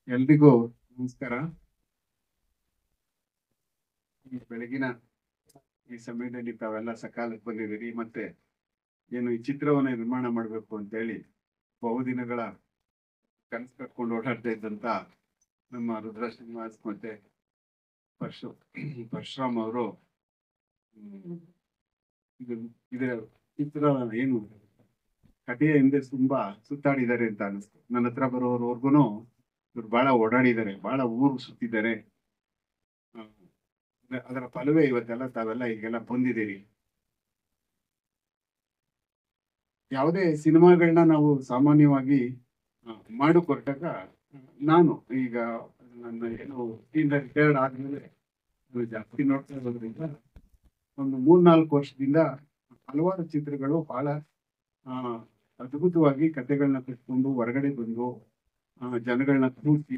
ಎಲ್ರಿಗೂ ನಮಸ್ಕಾರ ಈ ಬೆಳಗಿನ ಈ ಸಮಯದಲ್ಲಿ ತಾವೆಲ್ಲ ಸಕಾಲಕ್ಕೆ ಬಂದಿದ್ದೀರಿ ಮತ್ತೆ ಏನು ಈ ಚಿತ್ರವನ್ನು ನಿರ್ಮಾಣ ಮಾಡಬೇಕು ಅಂತೇಳಿ ಬಹುದಿನಗಳ ಕನಸು ಕಟ್ಕೊಂಡು ಓಡಾಡ್ತಾ ಇದ್ದಂತ ನಮ್ಮ ರುದ್ರ ಶ್ರೀನಿವಾಸ್ ಮತ್ತೆ ಪರಶು ಪರಶುರಾಮ್ ಅವರು ಇದು ಇದರ ಚಿತ್ರ ಏನು ಕಥೆಯ ಹಿಂದೆ ತುಂಬಾ ಸುತ್ತಾಡಿದ್ದಾರೆ ಅಂತ ಅನಿಸ್ತು ನನ್ನ ಹತ್ರ ಬರೋರ್ವರ್ಗುನು ಇವ್ರು ಬಹಳ ಓಡಾಡಿದ್ದಾರೆ ಬಹಳ ಊರು ಸುತ್ತಿದ್ದಾರೆ ಆ, ಅದ- ಅದರ ಫಲವೇ ಇವತ್ತೆಲ್ಲ ತಾವೆಲ್ಲ ಈಗೆಲ್ಲ ಬಂದಿದ್ದೀರಿ ಯಾವುದೇ ಸಿನಿಮಾಗಳನ್ನ ನಾವು ಸಾಮಾನ್ಯವಾಗಿ ಆ, ಮಾಡಕ್ ಹೊರಟಾಗ ನಾನು ಈಗ ನನ್ನ ಏನು ವೃತ್ತಿಯಿಂದ ರಿಟೈರ್ಡ್ ಆದ್ಮೇಲೆ ನಾನು ಜಾಸ್ತಿ ನೋಡ್ತಾ ಇರೋದ್ರಿಂದ ಒಂದು ಮೂರ್ನಾಲ್ಕು ವರ್ಷದಿಂದ ಹಲವಾರು ಚಿತ್ರಗಳು ಬಹಳ ಆ, ಅದ್ಭುತವಾಗಿ ಕಥೆಗಳನ್ನ ಕಟ್ಕೊಂಡು ಹೊರಗಡೆ ಬಂದು ಆ, ಜನಗಳನ್ನ ಕೂರಿಸಿ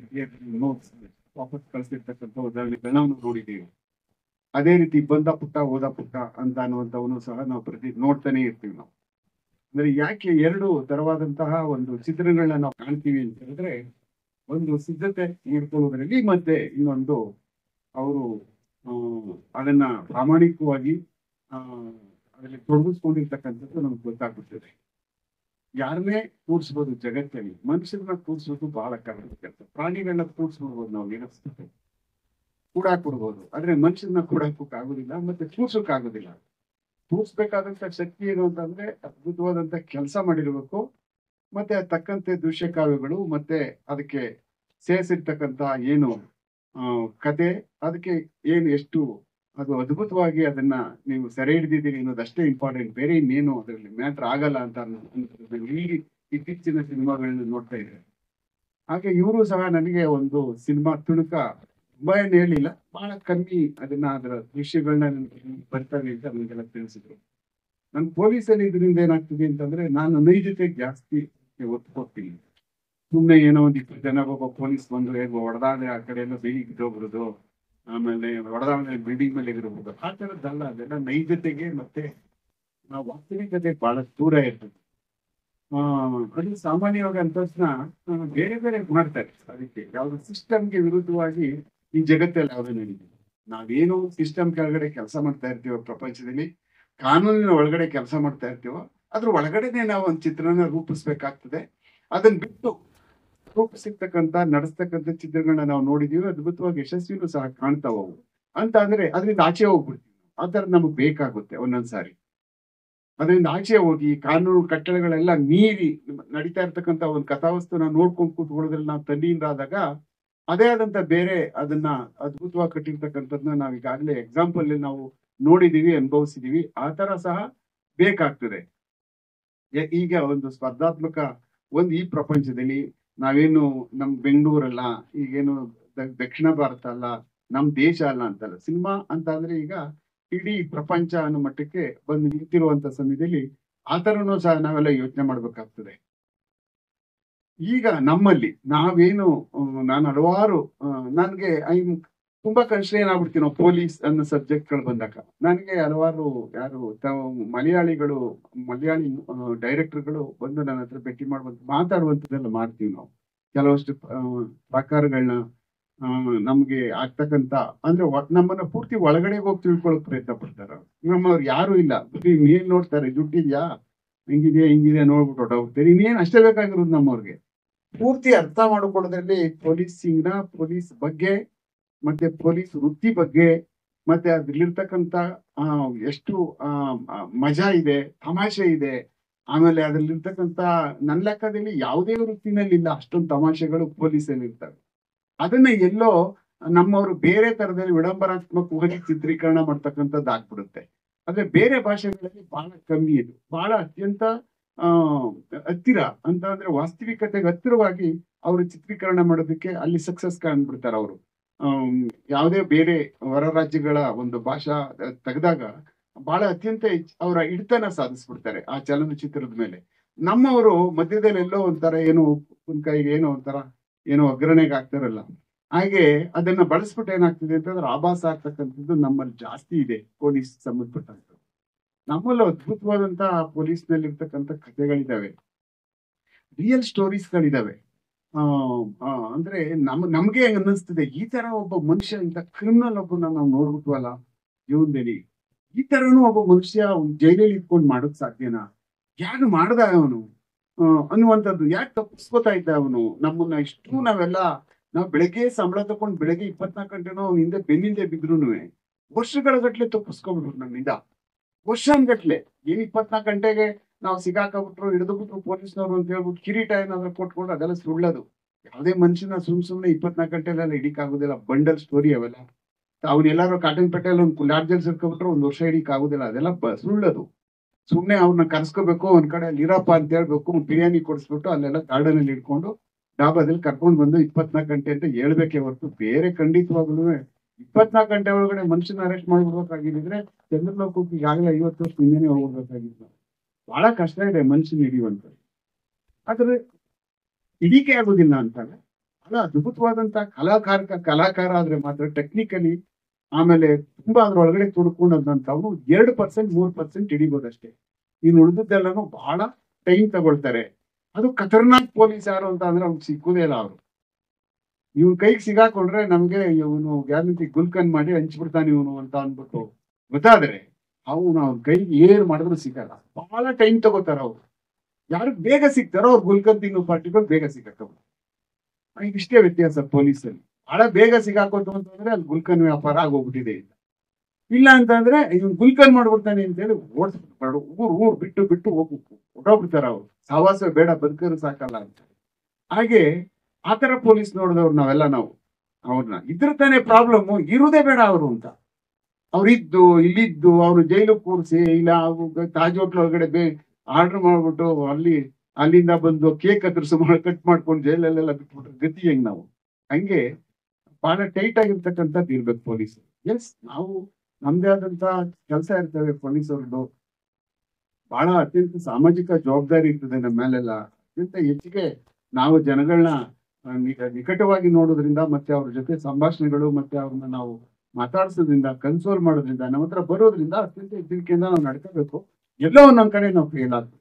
ವಾಪಸ್ ಕಳಿಸಿರ್ತಕ್ಕಂಥ ಉದಾಹರಣೆಗಳನ್ನ ನಾವು ನೋಡಿದ್ದೀವಿ ಅದೇ ರೀತಿ ಬಂದ ಪುಟ್ಟ ಹೋದ ಪುಟ್ಟ ಅಂತ ಅನ್ನುವಂಥವನ್ನು ಸಹ ನಾವು ಪ್ರತಿ ನೋಡ್ತಾನೆ ಇರ್ತೀವಿ ನಾವು ಅಂದ್ರೆ ಯಾಕೆ ಎರಡು ತರವಾದಂತಹ ಒಂದು ಚಿತ್ರಗಳನ್ನ ನಾವು ಕಾಣ್ತೀವಿ ಅಂತ ಹೇಳಿದ್ರೆ ಒಂದು ಸಿದ್ಧತೆ ಮಾಡ್ಕೊಳ್ಳೋದ್ರಲ್ಲಿ ಮತ್ತೆ ಇನ್ನೊಂದು ಅವರು ಅದನ್ನ ಪ್ರಾಮಾಣಿಕವಾಗಿ ಆ ಅದರಲ್ಲಿ ತೊಡಗಿಸ್ಕೊಂಡಿರ್ತಕ್ಕಂಥದ್ದು ನಮ್ಗೆ ಗೊತ್ತಾಗ್ಬಿಡ್ತದೆ ಯಾರನ್ನೇ ಕೂರ್ಸ್ಬೋದು ಜಗತ್ತಲ್ಲಿ ಮನುಷ್ಯರನ್ನ ಕೂರ್ಸೋದು ಬಹಳ ಕಷ್ಟ ಕೆಲಸ ಪ್ರಾಣಿಗಳನ್ನ ಕೂರ್ಸ್ಬಿಡ್ಬೋದು ನಾವು ಏನಿಸ್ತದೆ ಕೂಡಾಕ್ಬಿಡ್ಬೋದು ಆದ್ರೆ ಮನುಷ್ಯರನ್ನ ಕೂಡಾಕೋಕ್ ಆಗುದಿಲ್ಲ ಮತ್ತೆ ಕೂರ್ಸೋಕ್ ಆಗುದಿಲ್ಲ ಕೂರ್ಸ್ಬೇಕಾದಂತ ಶಕ್ತಿ ಏನು ಅಂತಂದ್ರೆ ಅದ್ಭುತವಾದಂತ ಕೆಲಸ ಮಾಡಿರ್ಬೇಕು ಮತ್ತೆ ಅದ್ ತಕ್ಕಂತೆ ದೃಶ್ಯ ಕಾವ್ಯಗಳು ಮತ್ತೆ ಅದಕ್ಕೆ ಸೇರಿಸಿರ್ತಕ್ಕಂತ ಏನು ಆ ಕತೆ ಅದಕ್ಕೆ ಏನು ಎಷ್ಟು ಅದು ಅದ್ಭುತವಾಗಿ ಅದನ್ನ ನೀವು ಸೆರೆ ಹಿಡಿದಿದ್ದೀರಿ ಅನ್ನೋದಷ್ಟೇ ಇಂಪಾರ್ಟೆಂಟ್ ಬೇರೆ ಇನ್ನೇನು ಅದರಲ್ಲಿ ಮ್ಯಾಟ್ರ್ ಆಗಲ್ಲ ಅಂತ ಅನ್ನೋ- ಅನ್ನೋದು ಈ ಇತ್ತೀಚಿನ ಸಿನಿಮಾಗಳನ್ನ ನೋಡ್ತಾ ಇದ್ದಾರೆ ಹಾಗೆ ಇವರು ಸಹ ನನಗೆ ಒಂದು ಸಿನಿಮಾ ತುಣುಕ ತುಂಬಾ ಏನ್ ಹೇಳಿಲ್ಲ ಬಹಳ ಕಮ್ಮಿ ಅದನ್ನ ಅದರ ದೃಶ್ಯಗಳನ್ನ ನನಗೆ ಬರ್ತವೆ ಅಂತ ನಮಗೆಲ್ಲ ತಿಳಿಸಿದ್ರು ನನ್ ಪೊಲೀಸಲ್ಲಿ ಇದರಿಂದ ಏನಾಗ್ತದೆ ಅಂತಂದ್ರೆ ನಾನು ನೈಜತೆಗೆ ಜಾಸ್ತಿ ಒತ್ತು ಕೊಡ್ತೀನಿ ಸುಮ್ನೆ ಏನೋ ಒಂದ್ ಇಪ್ಪತ್ತು ಜನ ಒಬ್ಬ ಪೊಲೀಸ್ ಬಂದು ಹೇಗೋ ಹೊಡೆದಾದ್ರೆ ಆ ಕಡೆ ಎಲ್ಲ ಬೇಗ ಬಿದ್ದೋಗ್ಬಿಡುದು ಆಮೇಲೆ ಹೊಡೆದಾದ್ರೆ ಬಿಲ್ಡಿಂಗ್ ಮೇಲೆ ಇರಬಹುದು ಆ ತರದ್ದಲ್ಲ ಅದೆಲ್ಲ ನೈಜತೆಗೆ ಮತ್ತೆ ಆ ವಾಸ್ತವಿಕತೆ ಬಹಳ ದೂರ ಇರ್ತದೆ ಆ ಅದು ಸಾಮಾನ್ಯವಾಗಿ ಅಂದ ತಕ್ಷಣ ಆ, ಬೇರೆ ಬೇರೆ ಮಾಡ್ತಾರೆ ಅದಕ್ಕೆ ಯಾವ್ದು ಸಿಸ್ಟಮ್ಗೆ ವಿರುದ್ಧವಾಗಿ ಈ ಜಗತ್ತಲ್ಲಿ ಯಾವ್ದು ನಡೀತಿದೆ ನಾವೇನು ಸಿಸ್ಟಮ್ ಕೆಳಗಡೆ ಕೆಲಸ ಮಾಡ್ತಾ ಇರ್ತೀವೋ ಪ್ರಪಂಚದಲ್ಲಿ ಕಾನೂನಿನ ಒಳಗಡೆ ಕೆಲಸ ಮಾಡ್ತಾ ಇರ್ತೀವೋ ಅದ್ರ ಒಳಗಡೆನೆ ನಾವು ಒಂದು ಚಿತ್ರನ ರೂಪಿಸ್ಬೇಕಾಗ್ತದೆ ಅದನ್ನ ಬಿಟ್ಟು ರೂಪಿಸಿರ್ತಕ್ಕಂತ ನಡೆಸ್ತಕ್ಕಂಥ ಚಿತ್ರಗಳನ್ನ ನಾವು ನೋಡಿದೀವಿ ಅದ್ಭುತವಾಗಿ ಯಶಸ್ವಿನೂ ಸಹ ಕಾಣ್ತಾವ ಅವು ಅಂತ ಅಂದ್ರೆ ಅದರಿಂದ ಆಚೆ ಹೋಗ್ಬಿಡ್ತೀವಿ ಆ ಥರ ನಮಗ್ ಬೇಕಾಗುತ್ತೆ ಒಂದೊಂದ್ಸಾರಿ ಅದರಿಂದ ಆಚೆ ಹೋಗಿ ಕಾನೂನು ಕಟ್ಟಳೆಗಳೆಲ್ಲ ಮೀರಿ ನಡೀತಾ ಇರ್ತಕ್ಕಂಥ ಒಂದು ಕಥಾವಸ್ತುನ ನೋಡ್ಕೊಂಡು ಕೂತ್ಕೊಳ್ಳೋದ್ರಲ್ಲಿ ನಾವು ತಲ್ಲಿಯಿಂದ ಆದಾಗ ಅದೇ ಆದಂತ ಬೇರೆ ಅದನ್ನ ಅದ್ಭುತವಾಗಿ ಕಟ್ಟಿರ್ತಕ್ಕಂಥದ್ನ ನಾವು ಈಗಾಗಲೇ ಎಕ್ಸಾಂಪಲ್ ನಾವು ನೋಡಿದೀವಿ ಅನುಭವಿಸಿದೀವಿ ಆ ತರ ಸಹ ಬೇಕಾಗ್ತದೆ ಯ- ಈಗ ಒಂದು ಸ್ಪರ್ಧಾತ್ಮಕ ಒಂದು ಈ ಪ್ರಪಂಚದಲ್ಲಿ ನಾವೇನು ನಮ್ ಬೆಂಗಳೂರಲ್ಲ ಈಗೇನು ದ- ದಕ್ಷಿಣ ಭಾರತ ಅಲ್ಲ ನಮ್ ದೇಶ ಅಲ್ಲ ಅಂತಲ್ಲ ಸಿನಿಮಾ ಅಂತ ಅಂದ್ರೆ ಈಗ ಇಡೀ ಪ್ರಪಂಚ ಅನ್ನೋ ಮಟ್ಟಕ್ಕೆ ಬಂದು ನಿಂತಿರುವಂತ ಸಮಯದಲ್ಲಿ ಆ ತರನು ಸಹ ನಾವೆಲ್ಲ ಯೋಚನೆ ಮಾಡ್ಬೇಕಾಗ್ತದೆ ಈಗ ನಮ್ಮಲ್ಲಿ ನಾವೇನು ಅಹ್, ನಾನು ಹಲವಾರು ಅಹ್, ನನ್ಗೆ ಐ- ತುಂಬಾ ಕನ್ಸ್ಟ್ರೇನ್ ಆಗ್ಬಿಡ್ತೀವಿ ನಾವು ಪೊಲೀಸ್ ಅನ್ನೋ ಸಬ್ಜೆಕ್ಟ್ ಗಳು ಬಂದಾಗ ನನಗೆ ಹಲವಾರು ಯಾರು ತಾವು ಮಲಯಾಳಿಗಳು ಮಲಯಾಳಿ ಡೈರೆಕ್ಟರ್ಗಳು ಬಂದು ನನ್ನ ಹತ್ರ ಭೇಟಿ ಮಾಡುವಂತ ಮಾತಾಡುವಂತದೆಲ್ಲ ಮಾಡ್ತೀವಿ ನಾವು ಕೆಲವಷ್ಟು ಅಹ್, ಪ್ರಕಾರಗಳನ್ನ ಅಹ್, ನಮ್ಗೆ ಆಗ್ತಕ್ಕಂತ ಅಂದ್ರೆ ಒ- ನಮ್ಮನ್ನ ಪೂರ್ತಿ ಒಳಗಡೆ ಹೋಗಿ ತಿಳ್ಕೊಳಕ್ ಪ್ರಯತ್ನ ಪಡ್ತಾರ ನಮ್ಮವ್ರು ಯಾರು ಇಲ್ಲ ಬರೀ ಮೇಲ್ ನೋಡ್ತಾರೆ ದುಡ್ಡಿದ್ಯಾ ಹಿಂಗಿದ್ಯಾ ಹಿಂಗಿದ್ಯಾ ನೋಡ್ಬಿಟ್ಟು ಹೊರಟೋಗ್ತಾರೆ ಇನ್ನೇನ್ ಅಷ್ಟೇ ಬೇಕಾಗಿರೋದು ನಮ್ಮವ್ರಿಗೆ ಪೂರ್ತಿ ಅರ್ಥ ಮಾಡ್ಕೊಳ್ಳೋದ್ರಲ್ಲಿ ಪೊಲೀಸಿಂಗ್ ನ ಪೊಲೀಸ್ ಬಗ್ಗೆ ಮತ್ತೆ ಪೊಲೀಸ್ ವೃತ್ತಿ ಬಗ್ಗೆ ಮತ್ತೆ ಅದ್ರಲ್ಲಿರ್ತಕ್ಕಂತ ಆ, ಎಷ್ಟು ಆ, ಆ, ಮಜಾ ಇದೆ ತಮಾಷೆ ಇದೆ ಆಮೇಲೆ ಅದ್ರಲ್ಲಿರ್ತಕ್ಕಂತ ನನ್ನ ಲೆಕ್ಕದಲ್ಲಿ ಯಾವುದೇ ವೃತ್ತಿನಲ್ಲಿ ಇಲ್ಲ ಅಷ್ಟೊಂದು ತಮಾಷೆಗಳು ಪೊಲೀಸಲ್ಲಿ ಇರ್ತವೆ ಅದನ್ನ ಎಲ್ಲೋ ನಮ್ಮವರು ಬೇರೆ ತರದಲ್ಲಿ ವಿಡಂಬರಾತ್ಮಕವಾಗಿ ಚಿತ್ರೀಕರಣ ಮಾಡ್ತಕ್ಕಂಥದ್ದು ಆಗ್ಬಿಡುತ್ತೆ ಆದ್ರೆ ಬೇರೆ ಭಾಷೆಗಳಲ್ಲಿ ಬಹಳ ಕಮ್ಮಿ ಇದು ಬಹಳ ಅತ್ಯಂತ ಆ ಹತ್ತಿರ ಅಂತ ಅಂದ್ರೆ ವಾಸ್ತವಿಕತೆಗೆ ಹತ್ತಿರವಾಗಿ ಅವರು ಚಿತ್ರೀಕರಣ ಮಾಡೋದಕ್ಕೆ ಅಲ್ಲಿ ಸಕ್ಸಸ್ ಕಾಣ್ಬಿಡ್ತಾರೆ ಅವರು ಯಾವುದೇ ಬೇರೆ ಹೊರ ರಾಜ್ಯಗಳ ಒಂದು ಭಾಷಾ ತೆಗೆದಾಗ ಬಹಳ ಅತ್ಯಂತ ಹೆಚ್ಚ್- ಅವರ ಹಿಡಿತನ ಸಾಧಿಸ್ಬಿಡ್ತಾರೆ ಆ ಚಲನಚಿತ್ರದ ಮೇಲೆ ನಮ್ಮವರು ಮಧ್ಯದಲ್ಲಿ ಎಲ್ಲೋ ಒಂಥರ ಏನೋ ಉಪ್ಪಿನಕಾಯಿಗೆ ಏನೋ ಒಂಥರ ಏನೋ ಒಗ್ಗರಣೆಗೆ ಹಾಕ್ತಾರಲ್ಲ ಹಾಗೆ ಅದನ್ನ ಬಳಸ್ಬಿಟ್ಟು ಏನಾಗ್ತದೆ ಅಂತಂದ್ರೆ ಆಭಾಸ ಆಗ್ತಕ್ಕಂಥದ್ದು ನಮ್ಮಲ್ಲಿ ಜಾಸ್ತಿ ಇದೆ ಪೊಲೀಸ್ ಸಂಬಂಧಪಟ್ಟಂತ ನಮ್ಮಲ್ಲಿ ಅದ್ಭುತವಾದಂತಹ ಪೊಲೀಸ್ ನಲ್ಲಿ ಇರ್ತಕ್ಕಂಥ ಕಥೆಗಳಿದಾವೆ ರಿಯಲ್ ಸ್ಟೋರೀಸ್ಗಳಿದಾವೆ ಆ, ಆ, ಅಂದ್ರೆ ನಮ್ ನಮ್ಗೆ ಹೆಂಗ್ ಅನ್ನಿಸ್ತದೆ ಈ ತರ ಒಬ್ಬ ಮನುಷ್ಯ ಇಂತ ಕ್ರಿಮಿನಲ್ ಒಬ್ಬನ ನಾವು ನೋಡ್ಬಿಟ್ವಲ್ಲ ಜೀವನದಲ್ಲಿ ಈ ತರನು ಒಬ್ಬ ಮನುಷ್ಯ ಜೈಲಲ್ಲಿ ಇಟ್ಕೊಂಡು ಮಾಡೋಕ್ ಸಾಧ್ಯನಾ ಯಾಕೆ ಮಾಡ್ದ ಅವನು ಆ, ಅನ್ನುವಂಥದ್ದು ಯಾಕೆ ತಪ್ಪಿಸ್ಕೋತಾ ಇದ್ದ ಅವನು ನಮ್ಮನ್ನ ಇಷ್ಟು ನಾವೆಲ್ಲ ನಾವು ಬೆಳಗ್ಗೆ ಸಂಬಳ ತಗೊಂಡು ಬೆಳಗ್ಗೆ ಇಪ್ಪತ್ನಾಲ್ಕು ಗಂಟೆನೂ ಅವ್ನ ಹಿಂದೆ ಬೆನ್ನಿಂದೆ ಬಿದ್ರು ವರ್ಷಗಳ ಗಟ್ಲೆ ತಪ್ಪಿಸ್ಕೊಬಿಟ್ರು ನಮ್ಮಿಂದ ವರ್ಷಾನ್ಗಟ್ಲೆ ಏನ್ ಇಪ್ಪತ್ನಾಲ್ಕು ಗಂಟೆಗೆ ನಾವು ಸಿಗಾಕಬಿಟ್ರು ಹಿಡಿದು ಬಿಟ್ರು ಪೊಲೀಸ್ನವರು ಅಂತ ಹೇಳ್ಬಿಟ್ಟು ಕಿರೀಟ ಏನಾದ್ರು ಕೊಟ್ಕೊಂಡು ಅದೆಲ್ಲ ಸುಳ್ಳದು ಯಾವುದೇ ಮನುಷ್ಯನ ಸುಮ್ ಸುಮ್ನೆ ಇಪ್ಪತ್ನಾಲ್ಕು ಗಂಟೆಲೆಲ್ಲ ಹಿಡಿಕಾಗುದಿಲ್ಲ ಬಂಡಲ್ ಸ್ಟೋರಿ ಅವೆಲ್ಲ ಅವ್ನೆಲ್ಲಾರು ಕಾಟನ್ ಪೇಟೆಲ್ ಒಂದು ಲಾಡ್ಜಲ್ಲಿ ಸೇರ್ಕೊಬಿಟ್ರೆ ಒಂದ್ ವರ್ಷ ಹಿಡಿಕ್ ಆಗುದಿಲ್ಲ ಅದೆಲ್ಲ ಬ- ಸುಳ್ಳದು ಸುಮ್ನೆ ಅವ್ರನ್ನ ಕರ್ಸ್ಕೋಬೇಕು ಒಂದ್ ಕಡೆ ಅಲ್ಲಿ ಇರಪ್ಪ ಅಂತ ಹೇಳ್ಬೇಕು ಒಂದ್ ಬಿರಿಯಾನಿ ಕೊಡಿಸ್ಬಿಟ್ಟು ಅಲ್ಲೆಲ್ಲ ಗಾರ್ಡನ್ ಅಲ್ಲಿ ಇಟ್ಕೊಂಡು ಡಾಬಾದಲ್ಲಿ ಕರ್ಕೊಂಡ್ ಬಂದು ಇಪ್ಪತ್ನಾಲ್ಕು ಗಂಟೆ ಅಂತ ಹೇಳ್ಬೇಕೇ ಹೊರತು ಬೇರೆ ಖಂಡಿತವಾಗ್ಲೂ ಇಪ್ಪತ್ನಾಲ್ಕು ಗಂಟೆ ಒಳಗಡೆ ಮನುಷ್ಯನ ಅರೆಸ್ಟ್ ಮಾಡ್ಬಿಡ್ಬೇಕಾಗಿದ್ರೆ ಚಂದ್ರಲೋಕಕ್ಕೆ ಈಗಾಗಲೇ ಐವತ್ತು ವರ್ಷ ಹಿಂದೆನೆ ಹೋಗ್ಬೇಕಾಗಿತ್ತು ಬಹಳ ಕಷ್ಟ ಇದೆ ಮನುಷ್ಯನ ಹಿಡಿಯುವಂತ ಆದ್ರೆ ಹಿಡಿಕೆ ಆಗುದಿಲ್ಲ ಅಂತಾರೆ ಬಹಳ ಅದ್ಭುತವಾದಂತ ಕಲಾಕಾರಕ ಕಲಾಕಾರ ಆದ್ರೆ ಮಾತ್ರ ಟೆಕ್ನಿಕಲಿ ಆಮೇಲೆ ತುಂಬಾ ಅದ್ರೊಳಗಡೆ ತುಡ್ಕೊಂಡಂತವ್ರು ಎರಡು ಪರ್ಸೆಂಟ್ ಮೂರ್ ಪರ್ಸೆಂಟ್ ಹಿಡಿಬೋದಷ್ಟೇ ಇನ್ನು ಉಳಿದದ್ದೆಲ್ಲನೂ ಬಹಳ ಟೈಮ್ ತಗೊಳ್ತಾರೆ ಅದು ಖತರ್ನಾಕ್ ಪೊಲೀಸ್ ಯಾರು ಅಂತ ಅಂದ್ರೆ ಅವ್ನಿಗೆ ಸಿಕ್ಕುದೇ ಇಲ್ಲ ಅವರು ಇವ್ನ ಕೈಗೆ ಸಿಗಾಕೊಂಡ್ರೆ ನಮ್ಗೆ ಇವನು ಗ್ಯಾರಂಟಿ ಗುಲ್ಕನ್ ಮಾಡಿ ಹಂಚ್ಬಿಡ್ತಾನೆ ಇವನು ಅಂತ ಅಂದ್ಬಿಟ್ಟು ಗೊತ್ತಾದ್ರೆ ಅವನು ಅವ್ನ ಕೈಗೆ ಏನ್ ಮಾಡಿದ್ರು ಸಿಗಲ್ಲ ಬಹಳ ಟೈಮ್ ತಗೋತಾರ ಅವ್ರು ಯಾರು ಬೇಗ ಸಿಗ್ತಾರೋ ಅವ್ರು ಗುಲ್ಕನ್ ತಿನ್ನೋ ಪಾರ್ಟಿಗಳು ಬೇಗ ಸಿಗತ್ತವ ಈಗ ಇಷ್ಟೇ ವ್ಯತ್ಯಾಸ ಪೊಲೀಸಲ್ಲಿ ಬಹಳ ಬೇಗ ಸಿಗಾಕೋತು ಅಂತಂದ್ರೆ ಅಲ್ಲಿ ಗುಲ್ಕನ್ ವ್ಯಾಪಾರ ಆಗೋಗ್ಬಿಟ್ಟಿದೆ ಈಗ ಇಲ್ಲ ಅಂತಂದ್ರೆ ಇವ್ನು ಗುಲ್ಕನ್ ಮಾಡ್ಬಿಡ್ತಾನೆ ಅಂತ ಹೇಳಿ ಓಡಿಸ್ಬಿಡ್ಬಾರ್ದು ಊರ್ ಊರ್ ಬಿಟ್ಟು ಬಿಟ್ಟು ಹೋಗ್ಬೇಕು ಹೊಟ್ಟೋಗ್ಬಿಡ್ತಾರ ಅವ್ರು ಸಹವಾಸ ಬೇಡ ಬದುಕರು ಸಾಕಲ್ಲ ಅಂತ ಹಾಗೆ ಆತರ ಪೊಲೀಸ್ ನೋಡಿದವ್ರು ನಾವೆಲ್ಲ ನಾವು ಅವ್ರನ್ನ ಇದ್ರ ತಾನೇ ಪ್ರಾಬ್ಲಮ್ ಇರುದೇ ಬೇಡ ಅವರು ಅಂತ ಅವ್ರಿದ್ದು ಇಲ್ಲಿದ್ದು ಅವ್ರು ಜೈಲು ಕೂರಿಸಿ ಇಲ್ಲ ಅವು ತಾಜ್ ಹೋಟ್ಲ್ ಒಳಗಡೆ ಬೇ ಆರ್ಡರ್ ಮಾಡ್ಬಿಟ್ಟು ಅಲ್ಲಿ ಅಲ್ಲಿಂದ ಬಂದು ಕೇಕ್ ಕತ್ತರಿಸಿ ಮಾಡಿ ಕಟ್ ಮಾಡ್ಕೊಂಡು ಜೈಲಲ್ಲೆಲ್ಲ ಬಿಟ್ಬಿಟ್ರೆ ಗತಿ ಹೆಂಗ್ ನಾವು ಹಂಗೆ ಬಹಳ ಟೈಟ್ ಆಗಿರ್ತಕ್ಕಂಥದ್ದು ಇರ್ಬೇಕು ಪೊಲೀಸ್ ಎಸ್ ನಾವು ನಮ್ದೇ ಆದಂತ ಕೆಲಸ ಇರ್ತವೆ ಪೊಲೀಸ್ ಅವ್ರದ್ದು ಬಹಳ ಅತ್ಯಂತ ಸಾಮಾಜಿಕ ಜವಾಬ್ದಾರಿ ಇರ್ತದೆ ನಮ್ಮ ಮೇಲೆಲ್ಲ ಅತ್ಯಂತ ಹೆಚ್ಚಿಗೆ ನಾವು ಜನಗಳನ್ನ ಆ, ನಿಕ- ನಿಕಟವಾಗಿ ನೋಡೋದ್ರಿಂದ ಮತ್ತೆ ಅವ್ರ ಜೊತೆ ಸಂಭಾಷಣೆಗಳು ಮತ್ತೆ ಅವ್ರನ್ನ ನಾವು ಮಾತಾಡ್ಸೋದ್ರಿಂದ ಕನ್ಸೋಲ್ ಮಾಡೋದ್ರಿಂದ ನಮ್ಮ ಹತ್ರ ಬರೋದ್ರಿಂದ ಅತ್ಯಂತ ಎಚ್ಚರಿಕೆಯಿಂದ ನಾವು ನಡ್ಕೋಬೇಕು ಎಲ್ಲೋ ಒಂದೊಂದ್ ಕಡೆ ನಾವು ಫೇಲ್ ಆಗ್ತೀವಿ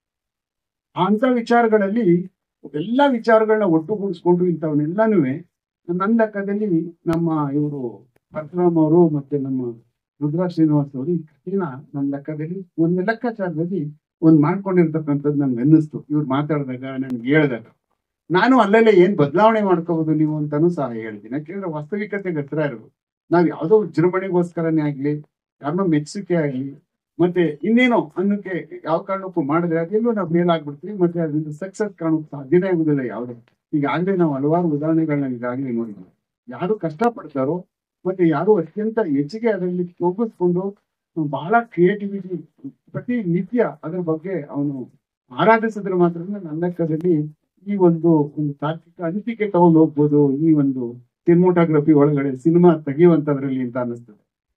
ಅಂತ ವಿಚಾರಗಳಲ್ಲಿ ಎಲ್ಲಾ ವಿಚಾರಗಳನ್ನ ಒಟ್ಟುಗೂಡಿಸ್ಕೊಂಡು ಇಂಥವನ್ನೆಲ್ಲಾನು ನನ್ನ ಲೆಕ್ಕದಲ್ಲಿ ನಮ್ಮ ಇವರು ಪರಶುರಾಮ್ ಅವರು ಮತ್ತೆ ನಮ್ಮ ರುದ್ರಾ ಶ್ರೀನಿವಾಸ್ ಅವರು ಈ ಕಥೆನ ನನ್ನ ಲೆಕ್ಕದಲ್ಲಿ ಒಂದು ಲೆಕ್ಕಾಚಾರದಲ್ಲಿ ಒಂದ್ ಮಾಡ್ಕೊಂಡಿರ್ತಕ್ಕಂಥದ್ದು ನನ್ಗೆ ಅನ್ನಿಸ್ತು ಇವ್ರು ಮಾತಾಡಿದಾಗ ನನ್ಗೆ ಹೇಳ್ದಾಗ ನಾನು ಅಲ್ಲಲ್ಲೇ ಏನ್ ಬದಲಾವಣೆ ಮಾಡ್ಕೋಬಹುದು ನೀವು ಅಂತಾನು ಸಹ ಹೇಳ್ತೀನಿ ಯಾಕೆಂದ್ರೆ ವಾಸ್ತವಿಕತೆಗೆ ಹತ್ರ ಇರೋದು ನಾವ್ ಯಾವ್ದೋ ವಿಜೃಂಭಣೆಗೋಸ್ಕರನೇ ಆಗ್ಲಿ ಯಾರನ್ನೋ ಮೆಚ್ಚುಗೆ ಆಗ್ಲಿ ಮತ್ತೆ ಇನ್ನೇನೋ ಅನ್ನಕ್ಕೆ ಯಾವ ಕಾರಣಕ್ಕೂ ಮಾಡಿದ್ರೆ ಅದೆಲ್ಲೋ ನಾವು ಮೇಲಾಗ್ಬಿಡ್ತೀವಿ ಮತ್ತೆ ಅದರಿಂದ ಸಕ್ಸಸ್ ಕಾಣೋಕ್ ಸಾಧ್ಯನೇ ಆಗುದಿಲ್ಲ ಯಾವ್ದು ಈಗಾಗಲೇ ನಾವು ಹಲವಾರು ಉದಾಹರಣೆಗಳನ್ನ ಈಗಾಗಲೇ ನೋಡಿದ್ವಿ ಯಾರು ಕಷ್ಟಪಡ್ತಾರೋ ಮತ್ತೆ ಯಾರು ಅತ್ಯಂತ ಹೆಚ್ಚಿಗೆ ಅದರಲ್ಲಿ ತೊಡಗಿಸ್ಕೊಂಡು ಬಹಳ ಕ್ರಿಯೇಟಿವಿಟಿ ಪ್ರತಿ ನಿತ್ಯ ಅದ್ರ ಬಗ್ಗೆ ಅವನು ಆರಾಧಿಸಿದ್ರೆ ಮಾತ್ರ ನನ್ನ ಲೆಕ್ಕದಲ್ಲಿ ಈ ಒಂದು ಒಂದು ತಾರ್ಕಿಕ ಅನಿಸಿಕೆ ತಗೊಂಡು ಹೋಗ್ಬೋದು ಈ ಒಂದು ಸಿನಿಮೋಟೋಗ್ರಫಿ ಒಳಗಡೆ ಸಿನಿಮಾ ತೆಗೆಯುವಂತದ್ರಲ್ಲಿ ಅಂತ ಅನಿಸ್ತದೆ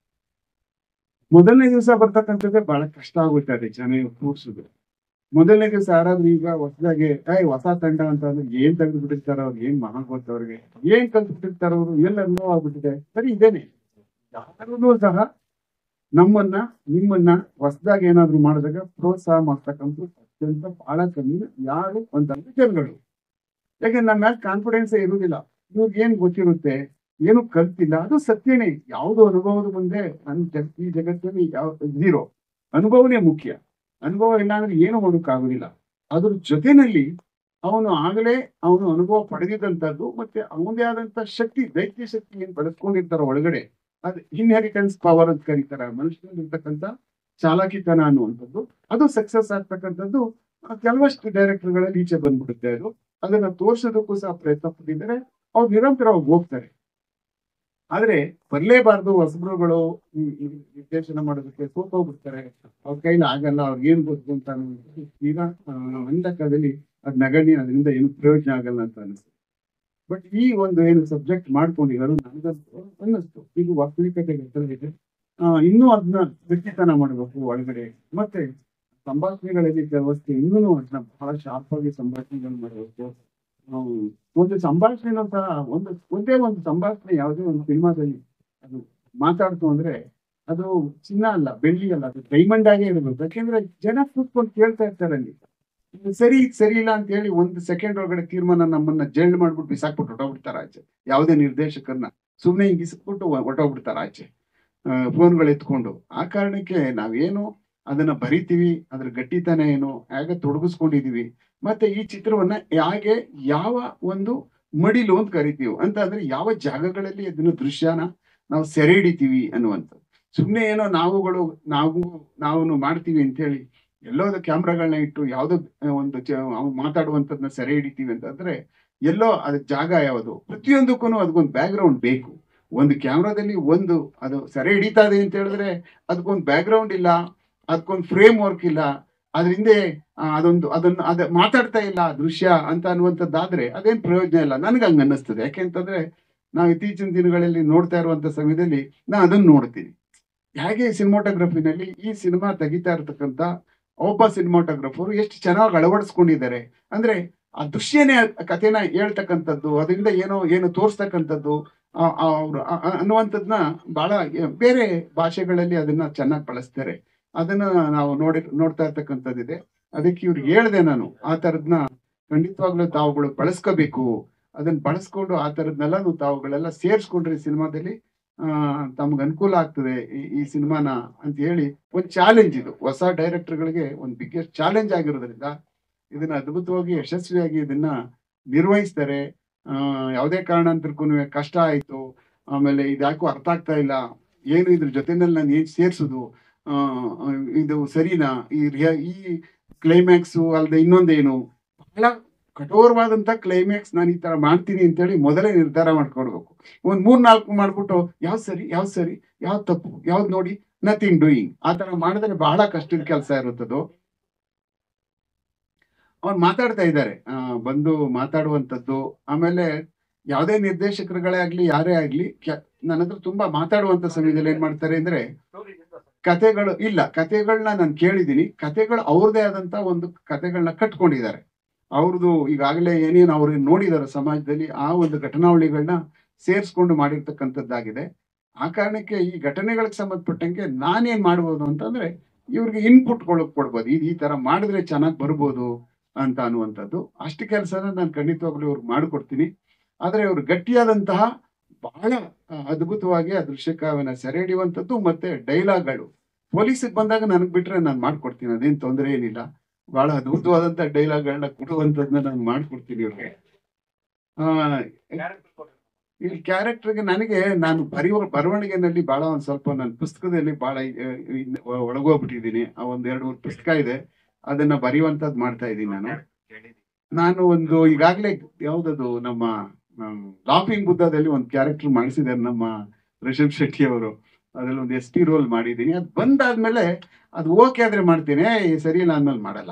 ಮೊದಲನೇ ದಿವಸ ಬರ್ತಕ್ಕಂಥದ್ದೇ ಬಹಳ ಕಷ್ಟ ಆಗುತ್ತೆ ಜನ ಕೂರ್ಸುದು ಮೊದಲನೇ ದಿವಸ ಯಾರಾದ್ರೂ ಈಗ ಹೊಸದಾಗಿ ಏಯ್ ಹೊಸ ತಂಡ ಅಂತ ಅಂದ್ರೆ ಏನ್ ತೆಗೆದು ಬಿಟ್ಟಿರ್ತಾರ ಅವ್ರು ಏನ್ ಮಹಾ ಗೊತ್ತವ್ರಿಗೆ ಏನ್ ಕಲ್ತು ಬಿಟ್ಟಿರ್ತಾರ ಅವರು ಎಲ್ಲ ಅನುಭವ ಆಗ್ಬಿಟ್ಟಿದೆ ಸರಿ ಇದೇನೆ ಯಾರೂ ಸಹ ನಮ್ಮನ್ನ ನಿಮ್ಮನ್ನ ಹೊಸದಾಗಿ ಏನಾದ್ರು ಮಾಡಿದಾಗ ಪ್ರೋತ್ಸಾಹ ಮಾಡ್ತಕ್ಕಂಥ ಅತ್ಯಂತ ಬಹಳ ಕಮ್ಮಿ ಯಾರು ಅಂತಂದ್ರೆ ಜನಗಳು ಯಾಕೆ ನನ್ನ ಮೇಲೆ ಕಾನ್ಫಿಡೆನ್ಸ್ ಇರುವುದಿಲ್ಲ ಇವ್ರಿಗೆ ಏನ್ ಗೊತ್ತಿರುತ್ತೆ ಏನು ಕಲ್ತಿಲ್ಲ ಅದು ಸತ್ಯನೇ ಯಾವುದು ಅನುಭವದ ಮುಂದೆ ನನ್ನ ಜಗ್ ಈ ಜಗತ್ತಲ್ಲಿ ಯಾವ ಝೀರೋ ಅನುಭವನೇ ಮುಖ್ಯ ಅನುಭವ ಇಲ್ಲ ಅಂದ್ರೆ ಏನು ಮಾಡೋಕ್ಕಾಗುದಿಲ್ಲ ಅದ್ರ ಜೊತೆನಲ್ಲಿ ಅವನು ಆಗಲೇ ಅವನು ಅನುಭವ ಪಡೆದಿದ್ದಂಥದ್ದು ಮತ್ತೆ ಅವನದೇ ಆದಂತ ಶಕ್ತಿ ದೈತ್ಯ ಶಕ್ತಿ ಏನ್ ಬೆಳೆಸ್ಕೊಂಡಿರ್ತಾರ ಒಳಗಡೆ ಅದು ಇನ್ಹೆರಿಟೆನ್ಸ್ ಪವರ್ ಅಂತ ಕರೀತಾರೆ ಮನುಷ್ಯನಲ್ಲಿರ್ತಕ್ಕಂಥ ಚಾಲಾಕಿತನ ಅನ್ನುವಂಥದ್ದು ಅದು ಸಕ್ಸಸ್ ಆಗ್ತಕ್ಕಂಥದ್ದು ಆ, ಕೆಲವಷ್ಟು ಡೈರೆಕ್ಟರ್ಗಳಲ್ಲಿ ಈಚೆ ಬಂದ್ಬಿಡುತ್ತೆ ಅದು ಅದನ್ನ ತೋರ್ಸೋದಕ್ಕೂ ಸಹ ಪ್ರಯತ್ನ ಪಟ್ಟಿದ್ದಾರೆ ಅವ್ರು ನಿರಂತರವಾಗಿ ಹೋಗ್ತಾರೆ ಆದ್ರೆ ಬರ್ಲೇಬಾರ್ದು ಹೊಸಬ್ರುಗಳು ಈ- ಈ ನಿರ್ದೇಶನ ಮಾಡೋದಕ್ಕೆ ಸೋತೋಗ್ಬಿಡ್ತಾರೆ ಅವ್ರ ಕೈಲಿ ಆಗಲ್ಲ ಅವ್ರಿಗೆ ಏನ್ ಗೊತ್ತು ಅಂತ ಅನ್ನೋದು ಈಗ ಲೆಕ್ಕದಲ್ಲಿ ಅದ್ ನಗಣ್ಯ ಅದರಿಂದ ಏನು ಪ್ರಯೋಜನ ಆಗಲ್ಲ ಅಂತ ಅನಿಸ್ತು ಬಟ್ ಈ ಒಂದು ಏನು ಸಬ್ಜೆಕ್ಟ್ ಮಾಡ್ಕೊಂಡಿರೋದು ನನಗಂತೂ ಅನ್ನಿಸ್ತು ಇದು ವಾಸ್ತವಿಕತೆಗೆ ಹತ್ರ ಇದೆ ಆ, ಇನ್ನೂ ಅದನ್ನ ಗಟ್ಟಿತನ ಮಾಡಬೇಕು ಒಳಗಡೆ ಮತ್ತೆ ಸಂಭಾಷಣೆಗಳಲ್ಲಿ ವ್ಯವಸ್ಥೆ ಇನ್ನೂ ಅದನ್ನ ಬಹಳ ಶಾರ್ಪ್ ಆಗಿ ಸಂಭಾಷಣೆಗಳು ಮಾಡಬೇಕು ನಾವು ಒಂದು ಸಂಭಾಷಣೆನೂ ಸಹ ಒಂದು ಒಂದೇ ಒಂದು ಸಂಭಾಷಣೆ ಯಾವುದೇ ಒಂದು ಸಿನಿಮಾದಲ್ಲಿ ಅದು ಮಾತಾಡ್ತು ಅಂದ್ರೆ ಅದು ಚಿನ್ನ ಅಲ್ಲ ಬೆಳ್ಳಿ ಅಲ್ಲ ಅದು ಡೈಮಂಡ್ ಆಗೇ ಇರಬೇಕು ಯಾಕೆಂದ್ರೆ ಜನ ಕೂತ್ಕೊಂಡು ಕೇಳ್ತಾ ಇರ್ತಾರೆ ಅಲ್ಲಿ ಇದು ಸರಿ ಇದು ಸರಿ ಇಲ್ಲ ಅಂತ ಹೇಳಿ ಒಂದು ಸೆಕೆಂಡ್ ಒಳಗಡೆ ತೀರ್ಮಾನ ನಮ್ಮನ್ನ ಜೈಲ್ ಮಾಡ್ಬಿಟ್ಟು ಬಿಸಾಕ್ಬಿಟ್ಟು ಹೊಟ್ಟೋಗ್ಬಿಡ್ತಾರೆ ಆಚೆ ಯಾವುದೇ ನಿರ್ದೇಶಕರನ್ನ ಸುಮ್ಮನೆ ಹಿಂಗೆ ಇಸ್ಬಿಟ್ಟು ಹೊಟ್ಟೋಗ್ಬಿಡ್ತಾರೆ ಆಚೆ ಫೋನ್ಗಳು ಎತ್ಕೊಂಡು ಆ ಕಾರಣಕ್ಕೆ ನಾವೇನು ಅದನ್ನ ಬರಿತೀವಿ ಅದ್ರ ಗಟ್ಟಿತನ ಏನು ಹೇಗೆ ತೊಡಗಿಸ್ಕೊಂಡಿದೀವಿ ಮತ್ತೆ ಈ ಚಿತ್ರವನ್ನ ಹೇಗೆ ಯಾವ ಒಂದು ಮಡಿಲು ಅಂತ ಕರಿತೀವಿ ಅಂತ ಅಂದ್ರೆ ಯಾವ ಜಾಗಗಳಲ್ಲಿ ಅದನ್ನ ದೃಶ್ಯನ ನಾವು ಸೆರೆ ಹಿಡಿತೀವಿ ಅನ್ನುವಂಥದ್ದು ಸುಮ್ಮನೆ ಏನೋ ನಾವುಗಳು ನಾವು ನಾವು ಮಾಡ್ತೀವಿ ಅಂತ ಹೇಳಿ ಎಲ್ಲೋದು ಕ್ಯಾಮ್ರಾಗಳನ್ನ ಇಟ್ಟು ಯಾವುದೋ ಒಂದು ಚ- ಅವ್ನು ಮಾತಾಡುವಂಥದ್ದನ್ನ ಸೆರೆ ಹಿಡಿತೀವಿ ಅಂತಂದ್ರೆ ಎಲ್ಲೋ ಅದ್ ಜಾಗ ಯಾವುದು ಪ್ರತಿಯೊಂದಕ್ಕೂ ಅದಕ್ಕೊಂದು ಬ್ಯಾಕ್ ಗ್ರೌಂಡ್ ಬೇಕು ಒಂದು ಕ್ಯಾಮ್ರಾದಲ್ಲಿ ಒಂದು ಅದು ಸೆರೆ ಹಿಡಿತಾ ಇದೆ ಅಂತ ಹೇಳಿದ್ರೆ ಅದಕ್ಕೊಂದು ಬ್ಯಾಕ್ ಗ್ರೌಂಡ್ ಇಲ್ಲ ಅದಕ್ಕೊಂದು ಫ್ರೇಮ್ ವರ್ಕ್ ಇಲ್ಲ ಅದ್ರ ಹಿಂದೆ ಆ, ಅದೊಂದು ಅದನ್ನ ಅದ ಮಾತಾಡ್ತಾ ಇಲ್ಲ ಆ ದೃಶ್ಯ ಅಂತ ಅನ್ನುವಂಥದ್ದಾದ್ರೆ ಅದೇನ್ ಪ್ರಯೋಜನ ಇಲ್ಲ ನನಗೆ ಹಂಗ ಅನ್ನಿಸ್ತದೆ ಯಾಕೆಂತಂದ್ರೆ ನಾವು ಇತ್ತೀಚಿನ ದಿನಗಳಲ್ಲಿ ನೋಡ್ತಾ ಇರುವಂತ ಸಮಯದಲ್ಲಿ ನಾ ಅದನ್ನ ನೋಡ್ತೀನಿ ಹೇಗೆ ಸಿನಿಮಾಟೋಗ್ರಫಿನಲ್ಲಿ ಈ ಸಿನಿಮಾ ತೆಗಿತಾ ಇರತಕ್ಕಂತ ಒಬ್ಬ ಸಿನಿಮಾಟೋಗ್ರಫರು ಎಷ್ಟು ಚೆನ್ನಾಗಿ ಅಳವಡಿಸ್ಕೊಂಡಿದ್ದಾರೆ ಅಂದ್ರೆ ಆ ದೃಶ್ಯನೇ ಆ ಕಥೆನ ಹೇಳ್ತಕ್ಕಂಥದ್ದು ಅದರಿಂದ ಏನೋ ಏನು ತೋರಿಸ್ತಕ್ಕಂಥದ್ದು ಅವ್ರು ಅನ್ನುವಂಥದ್ನ ಬಹಳ ಬೇರೆ ಭಾಷೆಗಳಲ್ಲಿ ಅದನ್ನ ಚೆನ್ನಾಗಿ ಬಳಸ್ತಾರೆ ಅದನ್ನ ನಾವು ನೋಡಿ ನೋಡ್ತಾ ಇರ್ತಕ್ಕಂಥದ್ದಿದೆ ಅದಕ್ಕೆ ಇವ್ರಿಗೆ ಹೇಳ್ದೆ ನಾನು ಆ ತರದ್ನ ಖಂಡಿತವಾಗ್ಲೂ ತಾವುಗಳು ಬಳಸ್ಕೋಬೇಕು ಅದನ್ನ ಬಳಸ್ಕೊಂಡು ಆ ತರದ್ನೆಲ್ಲ ತಾವುಗಳೆಲ್ಲ ಸೇರ್ಸ್ಕೊಂಡ್ರೆ ಸಿನಿಮಾದಲ್ಲಿ ಆ ತಮ್ಗೆ ಅನುಕೂಲ ಆಗ್ತದೆ ಈ- ಈ ಸಿನಿಮಾನ ಅಂತ ಹೇಳಿ ಒಂದು ಚಾಲೆಂಜ್ ಇದು ಹೊಸ ಡೈರೆಕ್ಟರ್ಗಳಿಗೆ ಒಂದು ಬಿಗ್ಗೆಸ್ಟ್ ಚಾಲೆಂಜ್ ಆಗಿರೋದ್ರಿಂದ ಇದನ್ನ ಅದ್ಭುತವಾಗಿ ಯಶಸ್ವಿಯಾಗಿ ಇದನ್ನ ನಿರ್ವಹಿಸ್ತಾರೆ ಆ ಯಾವುದೇ ಕಾರಣಾಂತರಕ್ಕೂ ಕಷ್ಟ ಆಯ್ತು ಆಮೇಲೆ ಇದ್ಯಾಕೋ ಅರ್ಥ ಆಗ್ತಾ ಇಲ್ಲ ಏನು ಇದ್ರ ಜೊತೆನಲ್ಲಿ ನಾನು ಏನ್ ಸೇರ್ಸುದು ಆ ಇದು ಸರಿನಾ ಈ ರಿಯ- ಈ ಕ್ಲೈಮ್ಯಾಕ್ಸು ಅಲ್ಲದೆ ಇನ್ನೊಂದೇನು ಬಹಳ ಕಠೋರವಾದಂತ ಕ್ಲೈಮ್ಯಾಕ್ಸ್ ನಾನು ಈ ತರ ಮಾಡ್ತೀನಿ ಅಂತೇಳಿ ಮೊದಲೇ ನಿರ್ಧಾರ ಮಾಡ್ಕೊಡ್ಬೇಕು ಒಂದ್ ಮೂರ್ ನಾಲ್ಕು ಮಾಡ್ಬಿಟ್ಟು ಯಾವ್ದು ಸರಿ ಯಾವ್ದು ಸರಿ ಯಾವ್ದು ತಪ್ಪು ಯಾವ್ದು ನೋಡಿ ನಥಿಂಗ್ ಡೂಯಿಂಗ್ ಆ ತರ ಮಾಡಿದ್ರೆ ಬಹಳ ಕಷ್ಟದ ಕೆಲಸ ಇರುತ್ತದು ಅವ್ರು ಮಾತಾಡ್ತಾ ಇದ್ದಾರೆ ಆ, ಬಂದು ಮಾತಾಡುವಂಥದ್ದು ಆಮೇಲೆ ಯಾವುದೇ ನಿರ್ದೇಶಕರುಗಳೇ ಆಗ್ಲಿ ಯಾರೇ ಆಗ್ಲಿ ಕ್ಯ- ನನ್ನ ಹತ್ರ ತುಂಬಾ ಮಾತಾಡುವಂತ ಸಮಯದಲ್ಲಿ ಏನ್ ಮಾಡ್ತಾರೆ ಅಂದ್ರೆ ಕತೆಗಳು ಇಲ್ಲ ಕತೆಗಳನ್ನ ನಾನು ಕೇಳಿದೀನಿ ಕತೆಗಳು ಅವ್ರದೇ ಆದಂತ ಒಂದು ಕತೆಗಳನ್ನ ಕಟ್ಕೊಂಡಿದ್ದಾರೆ ಅವ್ರದ್ದು ಈಗಾಗಲೇ ಏನೇನು ಅವ್ರು ನೋಡಿದಾರೆ ಸಮಾಜದಲ್ಲಿ ಆ ಒಂದು ಘಟನಾವಳಿಗಳನ್ನ ಸೇರಿಸ್ಕೊಂಡು ಮಾಡಿರ್ತಕ್ಕಂಥದ್ದಾಗಿದೆ ಆ ಕಾರಣಕ್ಕೆ ಈ ಘಟನೆಗಳಿಗೆ ಸಂಬಂಧಪಟ್ಟಂಗೆ ನಾನೇನ್ ಮಾಡ್ಬೋದು ಅಂತಂದ್ರೆ ಇವ್ರಿಗೆ ಇನ್ಪುಟ್ ಕೊಡ್ಬೋದು ಇದು ಈ ತರ ಮಾಡಿದ್ರೆ ಚೆನ್ನಾಗಿ ಬರ್ಬೋದು ಅಂತ ಅನ್ನುವಂಥದ್ದು ಅಷ್ಟು ಕೆಲಸನ ನಾನು ಖಂಡಿತವಾಗ್ಲೂ ಇವ್ರಿಗೆ ಮಾಡಿಕೊಡ್ತೀನಿ ಆದ್ರೆ ಇವ್ರು ಗಟ್ಟಿಯಾದಂತಹ ಬಹಳ ಆ, ಅದ್ಭುತವಾಗಿ ಆ ದೃಶ್ಯಕಾವ್ಯನ ಸೆರೆ ಹಿಡಿಯುವಂಥದ್ದು ಮತ್ತೆ ಡೈಲಾಗ್ಗಳು ಪೊಲೀಸಿಗೆ ಬಂದಾಗ ನನಗ್ ಬಿಟ್ರೆ ನಾನು ಮಾಡ್ಕೊಡ್ತೀನಿ ಅದೇನ್ ತೊಂದರೆ ಏನಿಲ್ಲ ಬಹಳ ಅದ್ಭುತವಾದಂತ ಡೈಲಾಗ್ಗಳನ್ನ ಕೊಡುವಂಥದ್ದನ್ನ ನಾನು ಮಾಡ್ಕೊಡ್ತೀನಿ ಇವ್ರಿಗೆ ಆ ಈ ಕ್ಯಾರೆಕ್ಟರ್ಗೆ ನನಗೆ ನಾನು ಬರೆಯುವ ಬರವಣಿಗೆನಲ್ಲಿ ಬಹಳ ಒಂದ್ ಸ್ವಲ್ಪ ನನ್ನ ಪುಸ್ತಕದಲ್ಲಿ ಬಹಳ ಆ, ಇನ್- ಒಳಗೋಗ್ಬಿಟ್ಟಿದ್ದೀನಿ ಆ ಒಂದ್ ಎರಡು ಮೂರು ಪುಸ್ತಕ ಇದೆ ಅದನ್ನ ಬರೆಯುವಂತದ್ ಮಾಡ್ತಾ ಇದ್ದೀನಿ ನಾನು ನಾನು ಒಂದು ಈಗಾಗಲೇ ಯಾವ್ದದು ನಮ್ಮ ಲಾಫಿಂಗ್ ಬುದ್ಧದಲ್ಲಿ ಒಂದು ಕ್ಯಾರೆಕ್ಟರ್ ಮಾಡಿಸಿದ್ದಾರೆ ನಮ್ಮ ರಿಷಬ್ ಶೆಟ್ಟಿ ಅವರು ಅದ್ರಲ್ಲಿ ಒಂದು ಎಸ್ ಟಿ ರೋಲ್ ಮಾಡಿದ್ದೀನಿ ಅದು ಬಂದಾದ್ಮೇಲೆ ಅದು ಓಕೆ ಆದ್ರೆ ಮಾಡ್ತೀನಿ ಏ, ಸರಿ ಇಲ್ಲ ಅಂದ್ಮೇಲೆ ಮಾಡಲ್ಲ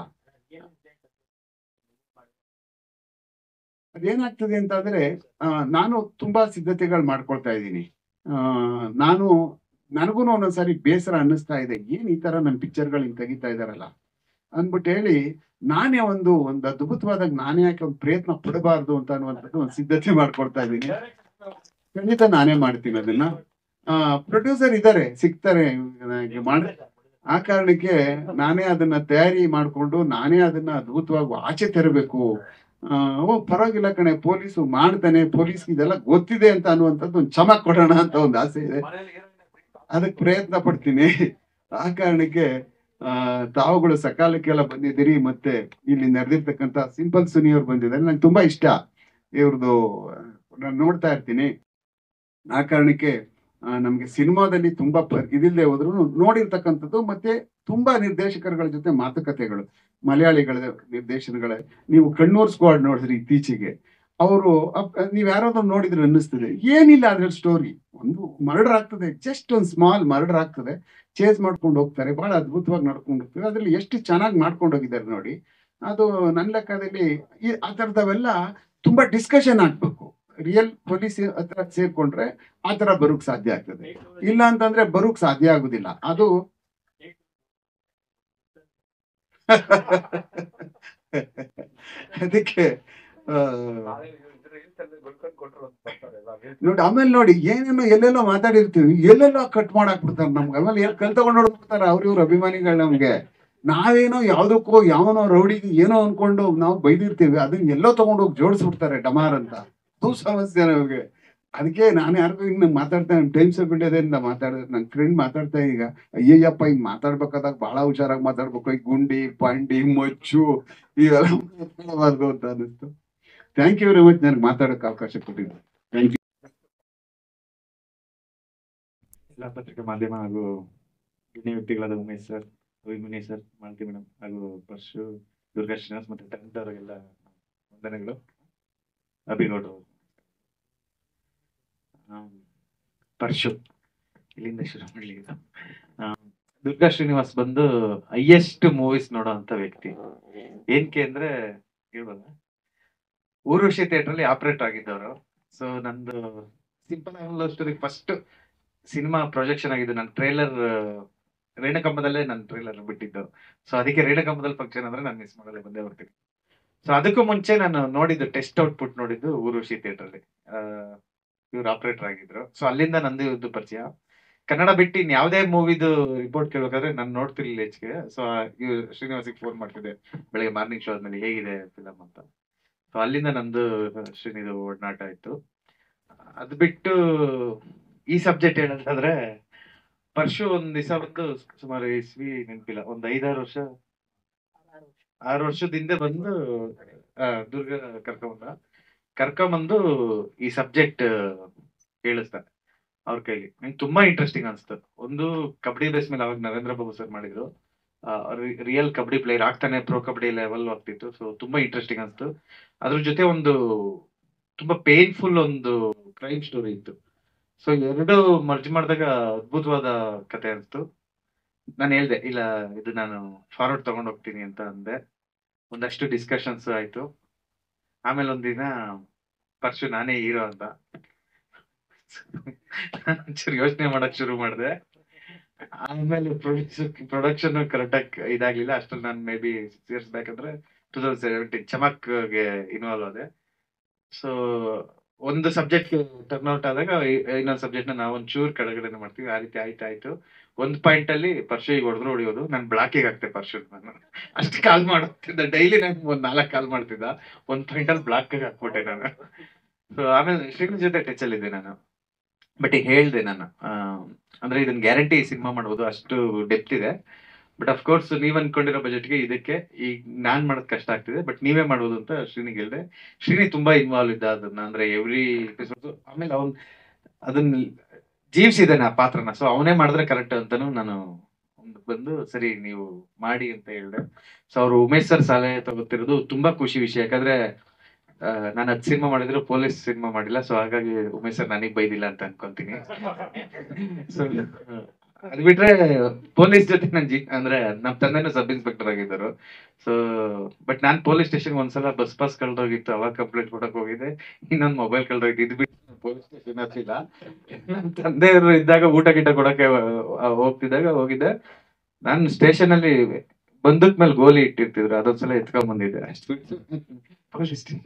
ಅದೇನಾಗ್ತದೆ ಅಂತಂದ್ರೆ ಆ, ನಾನು ತುಂಬಾ ಸಿದ್ಧತೆಗಳು ಮಾಡ್ಕೊಳ್ತಾ ಇದ್ದೀನಿ ಆ, ನಾನು ನನಗೂ ಒಂದೊಂದ್ಸಾರಿ ಬೇಸರ ಅನ್ನಿಸ್ತಾ ಇದೆ ಏನ್ ಈ ತರ ನನ್ನ ಪಿಕ್ಚರ್ಗಳು ಹಿಂಗ್ ತೆಗಿತಾ ಇದಾರಲ್ಲ ಅಂದ್ಬಿಟ್ಟು ಹೇಳಿ ನಾನೇ ಒಂದು ಒಂದು ಅದ್ಭುತವಾದಾಗ ನಾನೇ ಯಾಕೆ ಒಂದು ಪ್ರಯತ್ನ ಪಡಬಾರ್ದು ಅಂತ ಅನ್ನುವಂಥದ್ದು ಒಂದು ಸಿದ್ಧತೆ ಮಾಡ್ಕೊಳ್ತಾ ಇದ್ದೀನಿ ಖಂಡಿತ ನಾನೇ ಮಾಡ್ತೀನಿ ಅದನ್ನ ಪ್ರೊಡ್ಯೂಸರ್ ಇದ್ದಾರೆ ಸಿಗ್ತಾರೆ ನನಗೆ ಮಾಡ ಆ ಕಾರಣಕ್ಕೆ ನಾನೇ ಅದನ್ನ ತಯಾರಿ ಮಾಡ್ಕೊಂಡು ನಾನೇ ಅದನ್ನ ಅದ್ಭುತವಾಗಿ ಆಚೆ ತರಬೇಕು ಆ, ಓ ಪರವಾಗಿಲ್ಲ ಕಣೆ ಪೊಲೀಸು ಮಾಡ್ತಾನೆ ಪೊಲೀಸ್ ಇದೆಲ್ಲ ಗೊತ್ತಿದೆ ಅಂತ ಅನ್ನುವಂಥದ್ದು ಒಂದು ಚಮಕ್ ಕೊಡೋಣ ಅಂತ ಒಂದು ಆಸೆ ಇದೆ ಅದಕ್ಕೆ ಪ್ರಯತ್ನ ಪಡ್ತೀನಿ ಆ ಕಾರಣಕ್ಕೆ ಆ ತಾವುಗಳು ಸಕಾಲಕ್ಕೆಲ್ಲ ಬಂದಿದ್ದೀರಿ ಮತ್ತೆ ಇಲ್ಲಿ ನೆರೆದಿರ್ತಕ್ಕಂಥ ಸಿಂಪಲ್ ಸುನಿ ಅವ್ರು ಬಂದಿದ್ದಾರೆ ನಂಗೆ ತುಂಬಾ ಇಷ್ಟ ಇವ್ರದ್ದು ನಾನು ನೋಡ್ತಾ ಇರ್ತೀನಿ ಆ ಕಾರಣಕ್ಕೆ ಆ, ನಮ್ಗೆ ಸಿನಿಮಾದಲ್ಲಿ ತುಂಬಾ ಪ- ಇದಿಲ್ಲದೆ ಹೋದ್ರು ನೋಡಿರ್ತಕ್ಕಂಥದ್ದು ಮತ್ತೆ ತುಂಬಾ ನಿರ್ದೇಶಕರುಗಳ ಜೊತೆ ಮಾತುಕತೆಗಳು ಮಲಯಾಳಿಗಳ ನಿರ್ದೇಶನಗಳ ನೀವು ಕಣ್ಣೂರ್ ಸ್ಕ್ವಾಡ್ ನೋಡಿದ್ರಿ ಇತ್ತೀಚೆಗೆ ಅವರು ನೀವ್ ಯಾರಾದ್ರೂ ನೋಡಿದ್ರೆ ಅನ್ನಿಸ್ತದೆ ಏನಿಲ್ಲ ಅದ್ರ ಸ್ಟೋರಿ ಒಂದು ಮರ್ಡರ್ ಆಗ್ತದೆ ಜಸ್ಟ್ ಒಂದು ಸ್ಮಾಲ್ ಮರ್ಡರ್ ಆಗ್ತದೆ ಚೇಸ್ ಮಾಡ್ಕೊಂಡು ಹೋಗ್ತಾರೆ ಬಹಳ ಅದ್ಭುತವಾಗಿ ನಡ್ಕೊಂಡು ಹೋಗ್ತಾರೆ ಅದ್ರಲ್ಲಿ ಎಷ್ಟು ಚೆನ್ನಾಗಿ ಮಾಡ್ಕೊಂಡು ಹೋಗಿದ್ದಾರೆ ನೋಡಿ ಅದು ನನ್ನ ಲೆಕ್ಕದಲ್ಲಿ ಈ ಆ ಥರದವೆಲ್ಲ ತುಂಬಾ ಡಿಸ್ಕಷನ್ ಆಗ್ಬೇಕು ರಿಯಲ್ ಪೊಲೀಸ್ ಹತ್ರ ಸೇರ್ಕೊಂಡ್ರೆ ಆ ತರ ಬರೋಕ್ ಸಾಧ್ಯ ಆಗ್ತದೆ ಇಲ್ಲ ಅಂತಂದ್ರೆ ಬರೋಕ್ ಸಾಧ್ಯ ಆಗುದಿಲ್ಲ ಅದು ಅದಕ್ಕೆ ಆ, ನೋಡಿ ಆಮೇಲೆ ನೋಡಿ ಏನೇನೋ ಎಲ್ಲೆಲ್ಲೋ ಮಾತಾಡಿರ್ತೀವಿ ಎಲ್ಲೆಲ್ಲೋ ಕಟ್ ಮಾಡಾಕ್ ಬಿಡ್ತಾರೆ ನಮ್ಗೆ ಆಮೇಲೆ ಎಲ್ಲಿ ಕಲ್ ತಗೊಂಡ್ ನೋಡ್ಬಿಡ್ತಾರೆ ಅವ್ರ ಇವ್ರ ಅಭಿಮಾನಿಗಳು ನಮ್ಗೆ ನಾವೇನೋ ಯಾವ್ದಕ್ಕೋ ಯಾವನೋ ರೌಡಿಗೆ ಏನೋ ಅನ್ಕೊಂಡು ನಾವು ಬೈದಿರ್ತೀವಿ ಅದನ್ನ ಎಲ್ಲೋ ತಗೊಂಡೋಗಿ ಜೋಡಿಸ್ಬಿಡ್ತಾರೆ ಡಮಾರ್ ಅಂತ ಅದು ಸಮಸ್ಯೆ ನಮಗೆ ಅದಕ್ಕೆ ನಾನು ಯಾರಿಗೂ ಇನ್ನು ಮಾತಾಡ್ತಾ ಟೈಮ್ಸ್ ಆಫ್ ಇಂಡಿಯಾದಿಂದ ಮಾತಾಡಿದ್ರೆ ನನ್ನ ಫ್ರೆಂಡ್ ಮಾತಾಡ್ತಾ ಈಗ ಅಯ್ಯಯ್ಯಪ್ಪ ಹಿಂಗ್ ಮಾತಾಡ್ಬೇಕಾದಾಗ ಬಹಳ ಹುಷಾರಾಗಿ ಮಾತಾಡ್ಬೇಕು ಈ ಗುಂಡಿ ಪಾಂಡಿ ಮಚ್ಚು ಇವೆಲ್ಲ ಮಾತಾಡಬಾರ್ದು ಅಂತ ಅನಿಸ್ತು ಥ್ಯಾಂಕ್ ಯು ವೆರಿ ಮಚ್ ನನಗೆ ಮಾತಾಡೋಕೆ ಅವಕಾಶ ಕೊಟ್ಟಿದ್ದು ಥ್ಯಾಂಕ್ ಯು ಎಲ್ಲ ಪತ್ರಿಕಾ ಮಾಧ್ಯಮ ಹಾಗೂ ಗಣ್ಯ ವ್ಯಕ್ತಿಗಳಾದ Umesh sir Abhimanyu sir Malathi madam ಹಾಗೂ ಪರ್ಶು ದುರ್ಗಾ ಶ್ರೀನಿವಾಸ್ ಮತ್ತೆ ಟೆಂಟ್ ಅವರಿಗೆಲ್ಲ ವಂದನೆಗಳು ಅಭಿಗೌಡ್ರು ಆಮ್, ಪರ್ಶು ಇಲ್ಲಿಂದ ಶುರು ಮಾಡ್ಲಿ ಇದು. ಆಮ್, ದುರ್ಗಾ ಶ್ರೀನಿವಾಸ್ ಬಂದು ಹೈಯೆಸ್ಟ್ ಮೂವೀಸ್ ನೋಡೋ ಅಂತ ವ್ಯಕ್ತಿ ಏನ್ಕೆ ಅಂದ್ರೆ ಹೇಳ್ಬೋದ ಊರ್ವಶಿ ಥಿಯೇಟರ್ ಅಲ್ಲಿ ಆಪರೇಟ್ ಆಗಿದ್ದವರು ಸೊ ನಂದು simple love story first cinema projection ಆಗಿದ್ದು ನನ್ನ ಟ್ರೈಲರ್ ರೇಣಕಂಬದಲ್ಲೇ ನನ್ನ ಟ್ರೈಲರ್ ಬಿಟ್ಟಿದ್ದು ಸೊ ಅದಕ್ಕೆ ರೇಣಕಂಬದಲ್ಲಿ ಫಂಕ್ಷನ್ ಅಂದ್ರೆ ನಾನು ಮಿಸ್ ಮಾಡಲ್ಲ ಬಂದೇ ಬರ್ತೀನಿ ಸೊ ಅದಕ್ಕೂ ಮುಂಚೆ ನಾನು ನೋಡಿದ್ದು ಟೆಸ್ಟ್ ಔಟ್ಪುಟ್ ನೋಡಿದ್ದು ಊರ್ವಶಿ ಥಿಯೇಟರ್ ಅಲ್ಲಿ ಇವ್ರು ಆಪರೇಟರ್ ಆಗಿದ್ರು ಸೊ ಅಲ್ಲಿಂದ ನಂದು ಇವ್ರದ್ದು ಪರಿಚಯ ಕನ್ನಡ ಬಿಟ್ಟು ಇನ್ ಯಾವುದೇ ಮೂವಿದು ರಿಪೋರ್ಟ್ ಕೇಳ್ಬೇಕಾದ್ರೆ ನಾನು ನೋಡ್ತಿರ್ಲಿಲ್ಲ ಹೆಚ್ಚಿಗೆ ಸೊ ಇವ್ರು ಶ್ರೀನಿವಾಸಿಗೆ ಫೋನ್ ಮಾಡ್ತಿದ್ದೆ ಬೆಳಗ್ಗೆ ಮಾರ್ನಿಂಗ್ ಶೋ ಆದ್ಮೇಲೆ ಹೇಗಿದೆ ಫಿಲಮ್ ಅಂತ ಸೊ ಅಲ್ಲಿಂದ ನಂದು ಶ್ರೀನಿದು ಒಡನಾಟ ಇತ್ತು ಅದು ಬಿಟ್ಟು ಈ ಸಬ್ಜೆಕ್ಟ್ ಹೇಳೋದಾದ್ರೆ ಪರ್ಶು ಒಂದ್ ದಿವಸ ಬಂದು ಸುಮಾರು ಇಸ್ವಿ ನೆನಪಿಲ್ಲ ಒಂದ್ ಐದಾರು ವರ್ಷ ಆರು ವರ್ಷದ ಹಿಂದೆ ಬಂದು ಆ, ದುರ್ಗ ಕರ್ಕೊಂಬಂದ ಕರ್ಕೊಂಬಂದು ಈ ಸಬ್ಜೆಕ್ಟ್ ಕೇಳಿಸ್ತಾರೆ ಅವ್ರ ಕೈಲಿ ನಂಗೆ ತುಂಬಾ ಇಂಟ್ರೆಸ್ಟಿಂಗ್ ಅನ್ಸ್ತು ಒಂದು ಕಬಡ್ಡಿ ಬೇಸ್ ಮೇಲೆ ಅವಾಗ ನರೇಂದ್ರ ಬಾಬು ಸರ್ ಮಾಡಿದ್ರು ರಿಯಲ್ ಕಬಡ್ಡಿ ಪ್ಲೇಯರ್ ಆಗ್ತಾನೆ ಪ್ರೋ ಕಬಡ್ಡಿ ಲೆವೆಲ್ ಆಗ್ತಿತ್ತು ಸೊ ತುಂಬಾ ಇಂಟ್ರೆಸ್ಟಿಂಗ್ ಅನ್ಸ್ತು ಅದ್ರ ಜೊತೆ ಒಂದು ತುಂಬಾ ಪೇನ್ಫುಲ್ ಒಂದು ಕ್ರೈಮ್ ಸ್ಟೋರಿ ಇತ್ತು ಸೊ ಎರಡು ಮರ್ಜ್ ಮಾಡಿದಾಗ ಅದ್ಭುತವಾದ ಕತೆ ಅನ್ಸ್ತು ನಾನು ಹೇಳ್ದೆ ಇಲ್ಲ ಇದು ನಾನು ಫಾರ್ವರ್ಡ್ ತಗೊಂಡ್ ಹೋಗ್ತೀನಿ ಅಂತ ಅಂದೆ ಒಂದಷ್ಟು ಡಿಸ್ಕಷನ್ಸ್ ಆಯ್ತು ಆಮೇಲೆ ಒಂದಿನ ಪರ್ಶು ನಾನೇ ಹೀರೋ ಅಂತ ಒಂಚೂರು ಯೋಚನೆ ಮಾಡಕ್ ಶುರು ಮಾಡಿದೆ ಆಮೇಲೆ ಪ್ರೊಡಕ್ಷನ್ ಕರೆಕ್ಟ್ ಆಗಿ ಇದಾಗ್ಲಿಲ್ಲ ಅಷ್ಟ್ರಲ್ಲಿ ನಾನು maybe six years back ಅಂದ್ರೆ ಟೂ ತೌಸಂಡ್ ಸೆವೆಂಟೀನ್ ಚಮಕ್ಗೆ ಇನ್ವಾಲ್ವ್ ಆದೆ ಸೊ ಒಂದು ಸಬ್ಜೆಕ್ಟ್ ಟರ್ನ್ ಔಟ್ ಆದಾಗ ಇ- ಇನ್ನೊಂದು ಸಬ್ಜೆಕ್ಟ್ ನ ನಾವು ಒಂಚೂರು ಕೆಳಗಡೆ ಮಾಡ್ತೀವಿ ಆ ರೀತಿ ಆಯ್ತು ಆಯ್ತು ಒಂದ್ ಪಾಯಿಂಟ್ ಅಲ್ಲಿ ಪರ್ಶಿಗೆ ಹೊಡೆದ್ರು ಹೊಡಿಯೋದು ನಾನು ಬ್ಲಾಕಿಗೆ ಹಾಕ್ತೆ ಪರ್ಶು ನಾನು ಅಷ್ಟು ಕಾಲ್ ಮಾಡ್ತಿದ್ದ ಡೈಲಿ ನಾನು ಒಂದ್ ನಾಲ್ಕು ಕಾಲ್ ಮಾಡ್ತಿದ್ದ ಒಂದ್ ಪಾಯಿಂಟ್ ಅಲ್ಲಿ ಬ್ಲಾಕ್ ಹಾಕ್ಬಿಟ್ಟೆ ನಾನು ಸೊ ಆಮೇಲೆ ಶ್ರೀನಿವಾಸ್ ಜೊತೆ ಟಚ್ ಅಲ್ಲಿ ಇದ್ದೆ ನಾನು ಬಟ್ ಈಗ ಹೇಳ್ದೆ ನಾನು ಆ, ಅಂದ್ರೆ ಇದನ್ನ ಗ್ಯಾರಂಟಿ ಸಿನಿಮಾ ಮಾಡ್ಬೋದು ಅಷ್ಟು ಡೆಪ್ತ್ ಇದೆ ಬಟ್ ಅಫ್ಕೋರ್ಸ್ ನೀವ್ ಅನ್ಕೊಂಡಿರೋ ಬಜೆಟ್ಗೆ ಇದಕ್ಕೆ ಈಗ ನಾನ್ ಮಾಡೋದ್ ಕಷ್ಟ ಆಗ್ತಿದೆ ಬಟ್ ನೀವೇ ಮಾಡ್ಬೋದು ಅಂತ ಶ್ರೀನಿಗೆ ಹೇಳ್ದೆ ಶ್ರೀನಿ ತುಂಬಾ ಇನ್ವಾಲ್ವ್ ಇದ್ದ ಅದನ್ನ ಅಂದ್ರೆ ಎವ್ರಿ ಎಪಿಸೋಡ್ ಆಮೇಲೆ ಅವ್ನ್ ಅದನ್ನ ಜೀವಿಸಿದ್ದಾನೆ ಆ ಪಾತ್ರನ ಸೊ ಅವನೇ ಮಾಡಿದ್ರೆ ಕರೆಕ್ಟ್ ಅಂತಾನು ನಾನು ಒಂದು ಬಂದು ಸರಿ ನೀವು ಮಾಡಿ ಅಂತ ಹೇಳ್ದೆ ಸೊ ಅವ್ರು ಉಮೇಶ್ ಸರ್ ಸಲಹೆ ತಗೋತಿರೋದು ತುಂಬಾ ಖುಷಿ ವಿಷಯ ಯಾಕಂದ್ರೆ ನಾನು ಅದ್ ಸಿನಿಮಾ ಮಾಡಿದ್ರು ಪೊಲೀಸ್ ಸಿನಿಮಾ ಮಾಡಿಲ್ಲ ಸೊ ಹಾಗಾಗಿ ಉಮೇಶ್ ಸರ್ ನನಗ್ ಬೈದಿಲ್ಲ ಅಂತ ಅನ್ಕೊಂತೀನಿ ಸೊ ಅದ್ ಬಿಟ್ರೆ ಪೊಲೀಸ್ ಜೊತೆ ನನ್ ಜಿ ಅಂದ್ರೆ ನಮ್ ತಂದೆನೂ ಸಬ್ ಇನ್ಸ್ಪೆಕ್ಟರ್ ಆಗಿದ್ದರು ಸೊ ಬಟ್ ನಾನ್ ಪೊಲೀಸ್ ಸ್ಟೇಷನ್ ಒಂದ್ಸಲ ಬಸ್ ಪಾಸ್ ಕಳ್ದೋಗಿತ್ತು ಅವಾಗ ಕಂಪ್ಲೇಂಟ್ ಕೊಡಕ್ ಹೋಗಿದ್ದೆ ಇನ್ನೊಂದ್ ಮೊಬೈಲ್ ಕಳ್ದೋಗಿತ್ತು ಇದು ಬಿಟ್ಟು ಪೊಲೀಸ್ ಸ್ಟೇಷನ್ ಹತ್ತಿಲ್ಲ ನಮ್ ತಂದೆಯವರು ಇದ್ದಾಗ ಊಟ ಗಿಟ ಕೊಡಕ್ಕೆ ಆ, ಹೋಗ್ತಿದ್ದಾಗ ಹೋಗಿದ್ದೆ ನಾನು ಸ್ಟೇಷನ್ ಅಲ್ಲಿ ಬಂದೂಕ್ ಮೇಲೆ ಗೋಲಿ ಇಟ್ಟಿರ್ತಿದ್ರು ಅದೊಂದ್ಸಲ ಎತ್ಕೊಂಡ್ ಬಂದಿದ್ದೆ ಅಷ್ಟು ಬಿಟ್ಟು ಪೊಲೀಸ್ ಸ್ಟೇಷನ್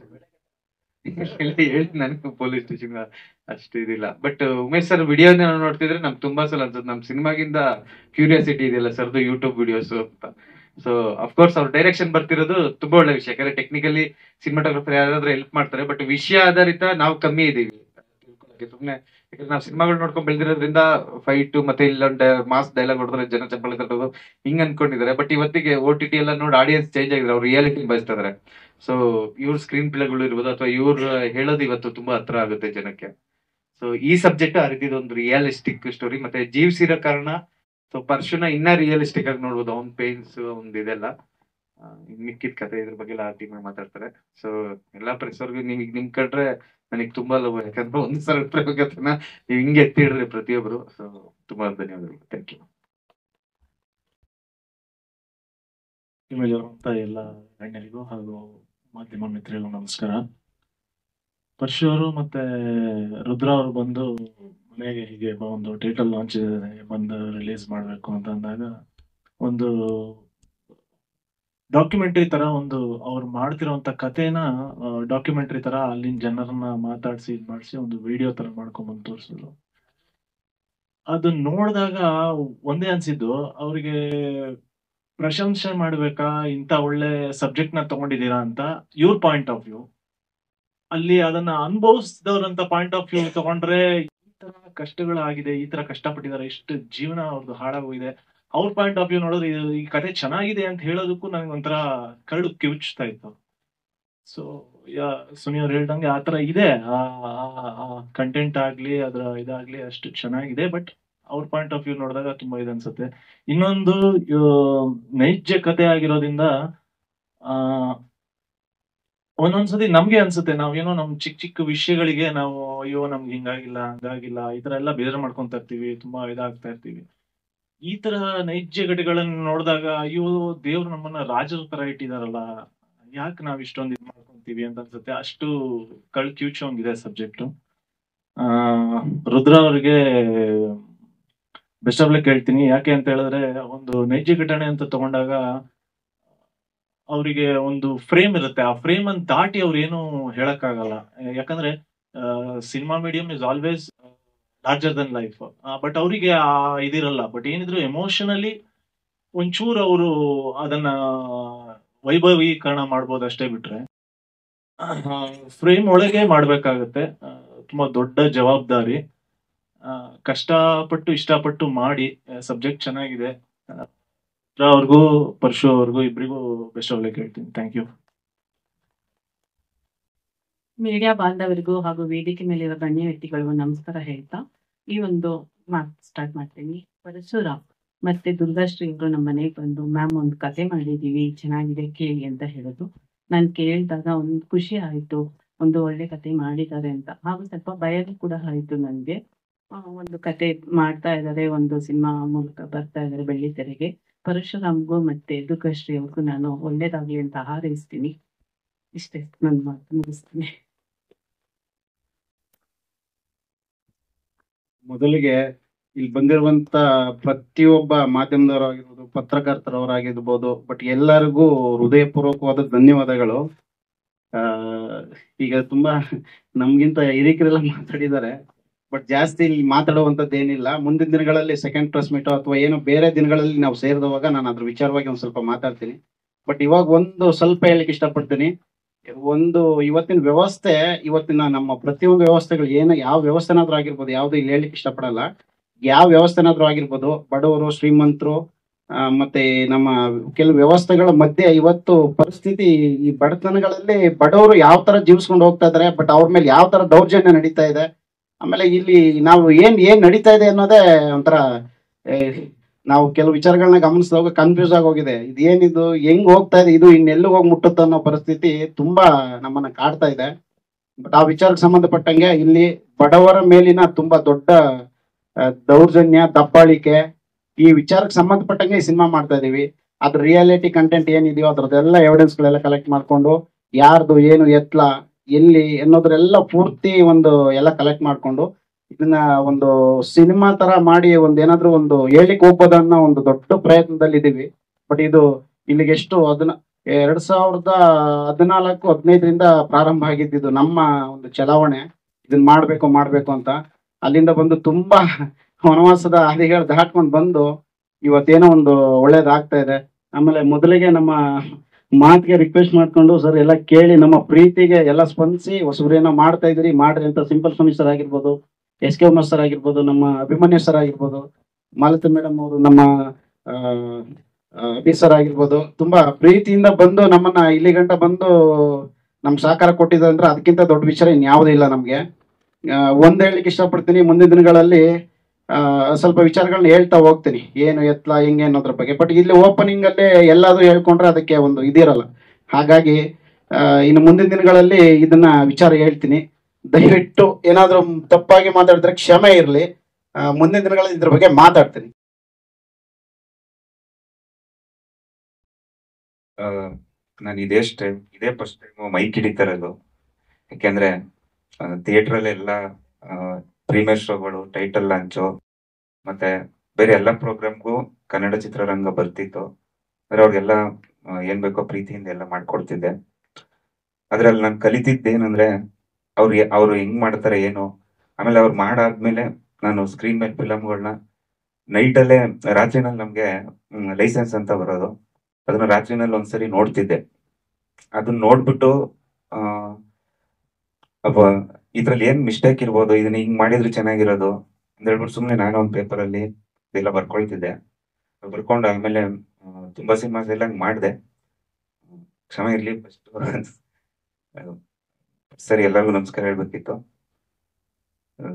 ಹೇಳಿ ನನಗೆ ಪೊಲೀಸ್ ಸ್ಟೇಷನ್ ಅಷ್ಟು ಇದಿಲ್ಲ ಬಟ್ ಉಮೇಶ್ ಸರ್ ವಿಡಿಯೋನ ನೋಡ್ತಿದ್ರೆ ನಮ್ಗೆ ತುಂಬಾ ಸಲ ಅನ್ಸುತ್ತೆ ನಮ್ ಸಿನಿಮಾಗಿಂದ ಕ್ಯೂರಿಯಾಸಿಟಿ ಇದೆಯಲ್ಲ ಸರ್ದು ಯೂಟ್ಯೂಬ್ ವಿಡಿಯೋಸ್ ಅಂತ ಸೊ ಅಫ್ಕೋರ್ಸ್ ಅವ್ರ ಡೈರೆಕ್ಷನ್ ಬರ್ತಿರೋದು ತುಂಬಾ ಒಳ್ಳೆ ವಿಷಯ ಯಾಕಂದ್ರೆ ಟೆಕ್ನಿಕಲಿ ಸಿನಿಮಾಟೋಗ್ರಫರ್ ಯಾರಾದ್ರೂ ಹೆಲ್ಪ್ ಮಾಡ್ತಾರೆ ಬಟ್ ವಿಷಯ ಆಧಾರಿತ ನಾವು ಕಮ್ಮಿ ಇದೀವಿ ತಿಳ್ಕೊಳಕ್ಕೆ ಸುಮ್ನೆ ಯಾಕಂದ್ರೆ ನಾವು ಸಿನಿಮಾಗಳು ನೋಡ್ಕೊಂಡ್ ಬೆಳೆದಿರೋದ್ರಿಂದ ಫೈಟ್ ಮತ್ತೆ ಇಲ್ಲೊಂದ್ ಮಾಸ್ ಡೈಲಾಗ್ ಹೊಡೆದ್ರೆ ಜನ ಚಪ್ಪಲಿ ತಟ್ಟೋದು ಹಿಂಗ್ ಅನ್ಕೊಂಡಿದ್ದಾರೆ ಬಟ್ ಇವತ್ತಿಗೆ ಓ ಟಿ ಟಿ ಎಲ್ಲ ನೋಡಿ ಆಡಿಯನ್ಸ್ ಚೇಂಜ್ ಆಗಿದ್ರೆ ಅವ್ರು ರಿಯಾಲಿಟಿ ಬಯಸ್ತಿದಾರೆ ಸೊ ಇವ್ರ ಸ್ಕ್ರೀನ್ ಪ್ಲೇಗಳು ಇರ್ಬೋದು ಅಥವಾ ಇವ್ರ ಹೇಳೋದು ಇವತ್ತು ತುಂಬಾ ಹತ್ರ ಆಗುತ್ತೆ ಜನಕ್ಕೆ ಸೊ ಈ ಸಬ್ಜೆಕ್ಟ್ ಆ ರೀತಿ ಒಂದು ರಿಯಾಲಿಸ್ಟಿಕ್ ಸ್ಟೋರಿ ಮತ್ತೆ ಜೀವಿಸಿರೋ ಕಾರಣ ಸೊ ಪರ್ಶುನ ಇನ್ನ ರಿಯಲಿಸ್ಟಿಕ್ ಆಗಿ ನೋಡ್ಬೋದು ಅವ್ನ್ ಪೇನ್ಸ್ ಒಂದ್ ಇದೆಲ್ಲ ಆ, ಇನ್ ಮಿಕ್ಕಿದ ಕತೆ ಇದ್ರ ಬಗ್ಗೆ ಎಲ್ಲ ಟೀಮ್ ಮಾತಾಡ್ತಾರೆ ಸೊ ಎಲ್ಲಾ ಪ್ರೆಸ್ವರ್ಗು ನಿಮಗೆ ನಿಮ್ ಕಂಡ್ರೆ ನನಗೆ ತುಂಬಾ ಲವ್ ಯಾಕಂದ್ರೆ ಒಂದ್ ಸಲ ಪ್ರಯೋಗತನ ನೀವು ಹಿಂಗೆ ಎತ್ತಿಡ್ರಿ ಪ್ರತಿಯೊಬ್ರು ಸೊ ತುಂಬಾ ಧನ್ಯವಾದಗಳು ಥ್ಯಾಂಕ್ ಯು ಇರುವಂತ ಎಲ್ಲ ಗಣ್ಯರಿಗೂ ಹಾಗೂ ಮಾಧ್ಯಮ ಮಿತ್ರರಿಗೂ ನಮಸ್ಕಾರ ಪರ್ಶು ಅವರು ಮತ್ತೆ ರುದ್ರ ಅವರು ಬಂದು ಮನೆಗೆ ಹೀಗೆ ಬ- ಒಂದು ಟೈಟಲ್ ಲಾಂಚ್ ಇದೆ ಬಂದು ರಿಲೀಸ್ ಮಾಡಬೇಕು ಅಂತ ಅಂದಾಗ ಒಂದು ಡಾಕ್ಯುಮೆಂಟ್ರಿ ತರ ಒಂದು ಅವ್ರು ಮಾಡ್ತಿರೋಂತ ಕಥೆನ ಡಾಕ್ಯುಮೆಂಟ್ರಿ ತರ ಅಲ್ಲಿನ ಜನರನ್ನ ಮಾತಾಡ್ಸಿ ಇದ್ ಮಾಡಿಸಿ ಒಂದು ವಿಡಿಯೋ ತರ ಮಾಡ್ಕೊಂಡ್ ಬಂದು ತೋರಿಸಿದ್ರು ಅದನ್ನ ನೋಡಿದಾಗ ಒಂದೇ ಅನ್ಸಿದ್ದು ಅವರಿಗೆ ಪ್ರಶಂಸೆ ಮಾಡ್ಬೇಕಾ ಇಂತ ಒಳ್ಳೆ ಸಬ್ಜೆಕ್ಟ್ ನ ತಗೊಂಡಿದ್ದೀರಾ ಅಂತ ಇವ್ರ ಪಾಯಿಂಟ್ ಆಫ್ ವ್ಯೂ ಅಲ್ಲಿ ಅದನ್ನ ಅನುಭವಿಸಿದವ್ರಂತ ಪಾಯಿಂಟ್ ಆಫ್ ವ್ಯೂ ತಗೊಂಡ್ರೆ ಈ ತರ ಕಷ್ಟಗಳಾಗಿದೆ ಈ ತರ ಕಷ್ಟಪಟ್ಟಿದ್ದಾರೆ ಎಷ್ಟು ಜೀವನ ಅವ್ರದ್ದು ಹಾಳಾಗೋಗಿದೆ ಅವ್ರ ಪಾಯಿಂಟ್ ಆಫ್ ವ್ಯೂ ನೋಡಿದ್ರೆ ಇದು ಈ ಕತೆ ಚೆನ್ನಾಗಿದೆ ಅಂತ ಹೇಳೋದಕ್ಕೂ ನನಗೆ ಒಂಥರ ಕರಡು ಕಿವುಚ್ತಾ ಇತ್ತು ಸೊ ಸುನಿಯವ್ರು ಹೇಳ್ದಂಗೆ ಆತರ ಇದೆ ಆ ಕಂಟೆಂಟ್ ಆಗ್ಲಿ ಅದ್ರ ಇದಾಗ್ಲಿ ಅಷ್ಟು ಚೆನ್ನಾಗಿದೆ ಬಟ್ ಅವ್ರ ಪಾಯಿಂಟ್ ಆಫ್ ವ್ಯೂ ನೋಡಿದಾಗ ತುಂಬಾ ಇದೆ ಅನ್ಸುತ್ತೆ ಇನ್ನೊಂದು ಆ, ನೈಜ ಕತೆ ಆಗಿರೋದ್ರಿಂದ ಆ ಒಂದೊಂದ್ಸತಿ ನಮ್ಗೆ ಅನ್ಸುತ್ತೆ ನಾವೇನೋ ನಮ್ ಚಿಕ್ಕ ಚಿಕ್ಕ ವಿಷಯಗಳಿಗೆ ನಾವು ಅಯ್ಯೋ ನಮ್ಗೆ ಹಿಂಗಾಗಿಲ್ಲ ಹಂಗಾಗಿಲ್ಲ ಈ ತರ ಎಲ್ಲ ಬೇಜಾರ್ ಮಾಡ್ಕೊಂತ ಇರ್ತೀವಿ ತುಂಬಾ ಇದಾಗ್ತಾ ಇರ್ತೀವಿ ಈ ತರ ನೈಜ ಘಟಗಳನ್ನ ನೋಡಿದಾಗ ಅಯ್ಯೋ ದೇವ್ರು ನಮ್ಮನ್ನ ರಾಜರ ತರ ಇಟ್ಟಿದಾರಲ್ಲ ಯಾಕೆ ನಾವ್ ಇಷ್ಟೊಂದು ಇದ್ ಮಾಡ್ಕೊಂತೀವಿ ಅಂತ ಅನ್ಸುತ್ತೆ ಅಷ್ಟು ಕಳ್ ಕಿವುಚೋಂಗಿದೆ ಸಬ್ಜೆಕ್ಟ್ ಆ ರುದ್ರ ಅವ್ರಿಗೆ ಬೆಸ್ಟ್ ಆಫ್ ಲಕ್ ಹೇಳ್ತೀನಿ ಯಾಕೆ ಅಂತ ಹೇಳಿದ್ರೆ ಒಂದು ನೈಜ ಘಟನೆ ಅಂತ ತಗೊಂಡಾಗ ಅವರಿಗೆ ಒಂದು ಫ್ರೇಮ್ ಇರುತ್ತೆ ಆ ಫ್ರೇಮ್ ಅನ್ನು ದಾಟಿ ಅವ್ರು ಏನು ಹೇಳಕ್ಕಾಗಲ್ಲ ಯಾಕಂದ್ರೆ cinema medium is always larger than life but ಅವರಿಗೆ ಆ ಇದಿರಲ್ಲ ಬಟ್ ಏನಿದ್ರು ಎಮೋಷನಲಿ ಒಂಚೂರು ಅವರು ಅದನ್ನ ವೈಭವೀಕರಣ ಮಾಡ್ಬೋದು ಅಷ್ಟೇ ಬಿಟ್ರೆ ಫ್ರೇಮ್ ಒಳಗೆ ಮಾಡ್ಬೇಕಾಗತ್ತೆ ಆ, ತುಂಬಾ ದೊಡ್ಡ ಜವಾಬ್ದಾರಿ ಆ, ಕಷ್ಟಪಟ್ಟು ಇಷ್ಟಪಟ್ಟು ಮಾಡಿ ಸಬ್ಜೆಕ್ಟ್ ಚೆನ್ನಾಗಿದೆ ಆ, ಅವ್ರಿಗೂ ಪರಶು ಅವ್ರಿಗೂ ಇಬ್ಬರಿಗೂ ಬೆಸ್ಟ್ ಆಫ್ ಲೈಕ್ ಹೇಳ್ತೀನಿ ಥ್ಯಾಂಕ್ ಯು ಮೀಡಿಯಾ ಬಾಂಧವರಿಗೂ ಹಾಗೂ ವೇದಿಕೆ ಮೇಲಿರೋ ಗಣ್ಯ ವ್ಯಕ್ತಿಗಳಿಗೂ ನಮಸ್ಕಾರ ಹೇಳ್ತಾ ಈ ಒಂದು ಮಾತು ಸ್ಟಾರ್ಟ್ ಮಾಡ್ತೀನಿ ಪರಶುರಾಮ್ ಮತ್ತೆ ದುರ್ಗಾಶ್ರೀ ಇಬ್ರು ನಮ್ಮ ಮನೆಗೆ ಬಂದು ಮ್ಯಾಮ್ ಒಂದು ಕತೆ ಮಾಡಿದೀವಿ ಚೆನ್ನಾಗಿದೆ ಕೇಳಿ ಅಂತ ಹೇಳೋದು ನಾನು ಕೇಳಿದಾಗ ಒಂದು ಖುಷಿ ಆಯ್ತು ಒಂದು ಒಳ್ಳೆ ಕತೆ ಮಾಡಿದ್ದಾರೆ ಅಂತ ಹಾಗೂ ಸ್ವಲ್ಪ ಭಯನೂ ಕೂಡ ಆಯ್ತು ನನಗೆ ಒಂದು ಕತೆ ಮಾಡ್ತಾ ಇದ್ದಾರೆ ಒಂದು ಸಿನಿಮಾ ಮೂಲಕ ಬರ್ತಾ ಇದ್ದಾರೆ ಬೆಳ್ಳಿ ತೆರೆಗೆ ಪರಶುರಾಮ್ಗೂ ಮತ್ತೆ ದುರ್ಗಾಶ್ರೀ ಅವ್ರಿಗೂ ನಾನು ಒಳ್ಳೇದಾಗ್ಲಿ ಅಂತ ಹಾರೈಸ್ತೀನಿ ಇಷ್ಟೇ ನನ್ನ ಮಾತು ಮುಗಿಸ್ತೀನಿ ಮೊದಲಿಗೆ ಇಲ್ಲಿ ಬಂದಿರುವಂತ ಪ್ರತಿಯೊಬ್ಬ ಮಾಧ್ಯಮದವರಾಗಿರ್ಬೋದು ಪತ್ರಕರ್ತರವರಾಗಿರ್ಬೋದು ಬಟ್ ಎಲ್ಲರಿಗೂ ಹೃದಯಪೂರ್ವಕವಾದ ಧನ್ಯವಾದಗಳು ಆ ಈಗ ತುಂಬಾ ನಮ್ಗಿಂತ ಹಿರಿಕರೆಲ್ಲ ಮಾತಾಡಿದ್ದಾರೆ ಬಟ್ ಜಾಸ್ತಿ ಇಲ್ಲಿ ಮಾತಾಡುವಂತದ್ದು ಏನಿಲ್ಲ ಮುಂದಿನ ದಿನಗಳಲ್ಲಿ ಸೆಕೆಂಡ್ ಪ್ರೆಸ್ ಮೀಟು ಅಥವಾ ಏನೋ ಬೇರೆ ದಿನಗಳಲ್ಲಿ ನಾವು ಸೇರಿದವಾಗ ನಾನು ಅದ್ರ ವಿಚಾರವಾಗಿ ಒಂದ್ ಸ್ವಲ್ಪ ಮಾತಾಡ್ತೀನಿ ಬಟ್ ಇವಾಗ ಒಂದು ಸ್ವಲ್ಪ ಹೇಳಲಿಕ್ಕೆ ಇಷ್ಟಪಡ್ತೀನಿ ಒಂದು ಇವತ್ತಿನ ವ್ಯವಸ್ಥೆ ಇವತ್ತಿನ ನಮ್ಮ ಪ್ರತಿಯೊಂದು ವ್ಯವಸ್ಥೆಗಳು ಏನು ಯಾವ ವ್ಯವಸ್ಥೆನಾದ್ರೂ ಆಗಿರ್ಬೋದು ಯಾವ್ದು ಇಲ್ಲಿ ಹೇಳಲಿಕ್ಕೆ ಇಷ್ಟಪಡಲ್ಲ ಯಾವ ವ್ಯವಸ್ಥೆನಾದ್ರೂ ಆಗಿರ್ಬೋದು ಬಡವರು ಶ್ರೀಮಂತರು ಆ, ಮತ್ತೆ ನಮ್ಮ ಕೆಲವು ವ್ಯವಸ್ಥೆಗಳ ಮಧ್ಯೆ ಇವತ್ತು ಪರಿಸ್ಥಿತಿ ಈ ಬಡತನಗಳಲ್ಲಿ ಬಡವರು ಯಾವ ತರ ಜೀವಿಸ್ಕೊಂಡು ಹೋಗ್ತಾ ಇದಾರೆ ಬಟ್ ಅವ್ರ ಮೇಲೆ ಯಾವ ತರ ದೌರ್ಜನ್ಯ ನಡೀತಾ ಇದೆ ಆಮೇಲೆ ಇಲ್ಲಿ ನಾವು ಏನ್ ಏನ್ ನಡೀತಾ ಇದೆ ಅನ್ನೋದೇ ಒಂಥರ ಏ, ನಾವು ಕೆಲವು ವಿಚಾರಗಳನ್ನ ಗಮನಿಸಿದಾಗ ಕನ್ಫ್ಯೂಸ್ ಆಗಿ ಹೋಗಿದೆ ಇದು ಏನಿದು ಹೆಂಗ್ ಹೋಗ್ತಾ ಇದೆ ಇದು ಇನ್ನೆಲ್ಲಿ ಹೋಗಿ ಮುಟ್ಟುತ್ತೆ ಅನ್ನೋ ಪರಿಸ್ಥಿತಿ ತುಂಬಾ ನಮ್ಮನ್ನ ಕಾಡ್ತಾ ಇದೆ ಬಟ್ ಆ ವಿಚಾರಕ್ಕೆ ಸಂಬಂಧಪಟ್ಟಂಗೆ ಇಲ್ಲಿ ಬಡವರ ಮೇಲಿನ ತುಂಬಾ ದೊಡ್ಡ ಆ, ದೌರ್ಜನ್ಯ ದಬ್ಬಾಳಿಕೆ ಈ ವಿಚಾರಕ್ಕೆ ಸಂಬಂಧಪಟ್ಟಂಗೆ ಈ ಸಿನಿಮಾ ಮಾಡ್ತಾ ಇದೀವಿ ಅದ್ರ ರಿಯಾಲಿಟಿ ಕಂಟೆಂಟ್ ಏನಿದೆಯೋ ಅದ್ರದ್ದೆಲ್ಲ ಎವಿಡೆನ್ಸ್ ಗಳೆಲ್ಲ ಕಲೆಕ್ಟ್ ಮಾಡ್ಕೊಂಡು ಯಾರ್ದು ಏನು ಎತ್ಲ ಎಲ್ಲಿ ಅನ್ನೋದ್ರೆಲ್ಲ ಪೂರ್ತಿ ಒಂದು ಎಲ್ಲ ಕಲೆಕ್ಟ್ ಮಾಡ್ಕೊಂಡು ಇದನ್ನ ಒಂದು ಸಿನಿಮಾ ತರ ಮಾಡಿ ಒಂದ್ ಏನಾದ್ರೂ ಒಂದು ಹೇಳಿಕ್ ಹೋಗ್ಬೋದು ಅನ್ನೋ ಒಂದು ದೊಡ್ಡ ಪ್ರಯತ್ನದಲ್ಲಿ ಇದೀವಿ ಬಟ್ ಇದು ಇಲ್ಲಿಗೆ ಎಷ್ಟು ಅದನ್ನ ಎರಡ್ ಸಾವಿರದ ಹದಿನಾಲ್ಕು ಹದಿನೈದರಿಂದ ಪ್ರಾರಂಭ ಆಗಿದ್ದು ನಮ್ಮ ಒಂದು ಚಲಾವಣೆ ಇದನ್ನ ಮಾಡ್ಬೇಕು ಮಾಡ್ಬೇಕು ಅಂತ ಅಲ್ಲಿಂದ ಬಂದು ತುಂಬಾ ವನವಾಸದ ಹಾದಿಗಳು ದಾಟ್ಕೊಂಡು ಬಂದು ಇವತ್ತೇನೋ ಒಂದು ಒಳ್ಳೇದಾಗ್ತಾ ಇದೆ ಆಮೇಲೆ ಮೊದಲಿಗೆ ನಮ್ಮ ಮಾತಿಗೆ ರಿಕ್ವೆಸ್ಟ್ ಮಾಡ್ಕೊಂಡು ಸರ್ ಎಲ್ಲ ಕೇಳಿ ನಮ್ಮ ಪ್ರೀತಿಗೆ ಎಲ್ಲ ಸ್ಪಂದಿಸಿ ಹೊಸಬ್ರೇನೋ ಮಾಡ್ತಾ ಇದ್ರಿ ಮಾಡ್ರಿ ಅಂತ ಸಿಂಪಲ್ ಸುನಿ ಸರ್ ಆಗಿರ್ಬೋದು ಎಸ್ ಕೆ ಉಮರ್ ಸರ್ ಆಗಿರ್ಬೋದು ನಮ್ಮ ಅಭಿಮನ್ಯು ಸರ್ ಆಗಿರ್ಬೋದು ಮಾಲತಿ ಮೇಡಮ್ ಅವರು ನಮ್ಮ ಆ, ಆ, ಅಭಿ ಸರ್ ಆಗಿರ್ಬೋದು ತುಂಬಾ ಪ್ರೀತಿಯಿಂದ ಬಂದು ನಮ್ಮನ್ನ ಇಲ್ಲಿ ಗಂಟ ಬಂದು ನಮ್ ಸಹಕಾರ ಕೊಟ್ಟಿದ್ದಾರೆ ಅಂದ್ರೆ ಅದಕ್ಕಿಂತ ದೊಡ್ಡ ವಿಚಾರ ಇನ್ಯಾವುದೂ ಇಲ್ಲ ನಮ್ಗೆ ಆ, ಒಂದ್ ಹೇಳಲಿಕ್ಕೆ ಇಷ್ಟಪಡ್ತೀನಿ ಮುಂದಿನ ದಿನಗಳಲ್ಲಿ ಆ, ಸ್ವಲ್ಪ ವಿಚಾರಗಳನ್ನ ಹೇಳ್ತಾ ಹೋಗ್ತೀನಿ ಏನು ಎತ್ಲ ಹಿಂಗೆ ಅನ್ನೋದ್ರ ಬಗ್ಗೆ ಬಟ್ ಇಲ್ಲಿ ಓಪನಿಂಗ್ ಅಲ್ಲಿ ಎಲ್ಲಾದ್ರೂ ಹೇಳ್ಕೊಂಡ್ರೆ ಅದಕ್ಕೆ ಒಂದು ಇದಿರಲ್ಲ ಹಾಗಾಗಿ ಆ, ಇನ್ನು ಮುಂದಿನ ದಿನಗಳಲ್ಲಿ ಇದನ್ನ ವಿಚಾರ ಹೇಳ್ತೀನಿ ದಯವಿಟ್ಟು ಏನಾದ್ರೂ ತಪ್ಪಾಗಿ ಮಾತಾಡಿದ್ರೆ ಕ್ಷಮೆ ಇರಲಿ ಮುಂದಿನ ದಿನಗಳಲ್ಲಿ ಇದ್ರ ಬಗ್ಗೆ ಮಾತಾಡ್ತೀನಿ ನಾನು ಇದೇ ಟೈಮ್ ಇದೇ ಫಸ್ಟ್ ಟೈಮ್ ಮೈಕ್ ಹಿಡಿತಾ ಇರೋದು ಯಾಕೆಂದ್ರೆ ಥಿಯೇಟರ್ ಅಲ್ಲಿ ಎಲ್ಲ ಪ್ರೀಮಿಯರ್ ಶೋಗಳು ಟೈಟಲ್ ಲಾಂಚು ಮತ್ತೆ ಬೇರೆ ಎಲ್ಲ ಪ್ರೋಗ್ರಾಮ್ಗೂ ಕನ್ನಡ ಚಿತ್ರರಂಗ ಬರ್ತಿತ್ತು ಅಂದ್ರೆ ಅವ್ರಿಗೆಲ್ಲ ಆ, ಏನ್ ಬೇಕೋ ಪ್ರೀತಿಯಿಂದ ಎಲ್ಲ ಮಾಡ್ಕೊಡ್ತಿದ್ದೆ ಅದ್ರಲ್ಲಿ ನಾನು ಕಲಿತಿದ್ದೇನಂದ್ರೆ ಅವ್ರು ಎ- ಅವ್ರು ಹೆಂಗ್ ಮಾಡ್ತಾರೆ ಏನು ಆಮೇಲೆ ಅವ್ರು ಮಾಡಾದ್ಮೇಲೆ ನಾನು ಸ್ಕ್ರೀನ್ ಮೇಲೆ ಫಿಲಮ್ಗಳನ್ನ ನೈಟಲ್ಲೇ ರಾತ್ರಿನಲ್ಲಿ ನಮ್ಗೆ ಲೈಸೆನ್ಸ್ ಅಂತ ಬರೋದು ಅದನ್ನ ರಾತ್ರಿನಲ್ಲಿ ಒಂದ್ಸರಿ ನೋಡ್ತಿದ್ದೆ ಅದನ್ನ ನೋಡ್ಬಿಟ್ಟು ಆ ಅಬ್ಬ ಇದ್ರಲ್ಲಿ ಏನ್ ಮಿಸ್ಟೇಕ್ ಇರ್ಬೋದು ಇದನ್ನ ಹಿಂಗ್ ಮಾಡಿದ್ರೆ ಚೆನ್ನಾಗಿರೋದು ಅಂತ ಹೇಳ್ಬಿಟ್ಟು ಸುಮ್ನೆ ನಾನು ಒಂದು ಪೇಪರ್ ಅಲ್ಲಿ ಇದೆಲ್ಲ ಬರ್ಕೊಳ್ತಿದ್ದೆ ಬರ್ಕೊಂಡು ಆಮೇಲೆ ಆ, ತುಂಬಾ ಸಿನಿಮಾಸ್ ಎಲ್ಲ ಮಾಡಿದೆ ಕ್ಷಮ ಇರ್ಲಿ ಫಸ್ಟ್ ಸರಿ ಎಲ್ಲರಿಗೂ ನಮಸ್ಕಾರ ಹೇಳ್ಬೇಕಿತ್ತು ಆ,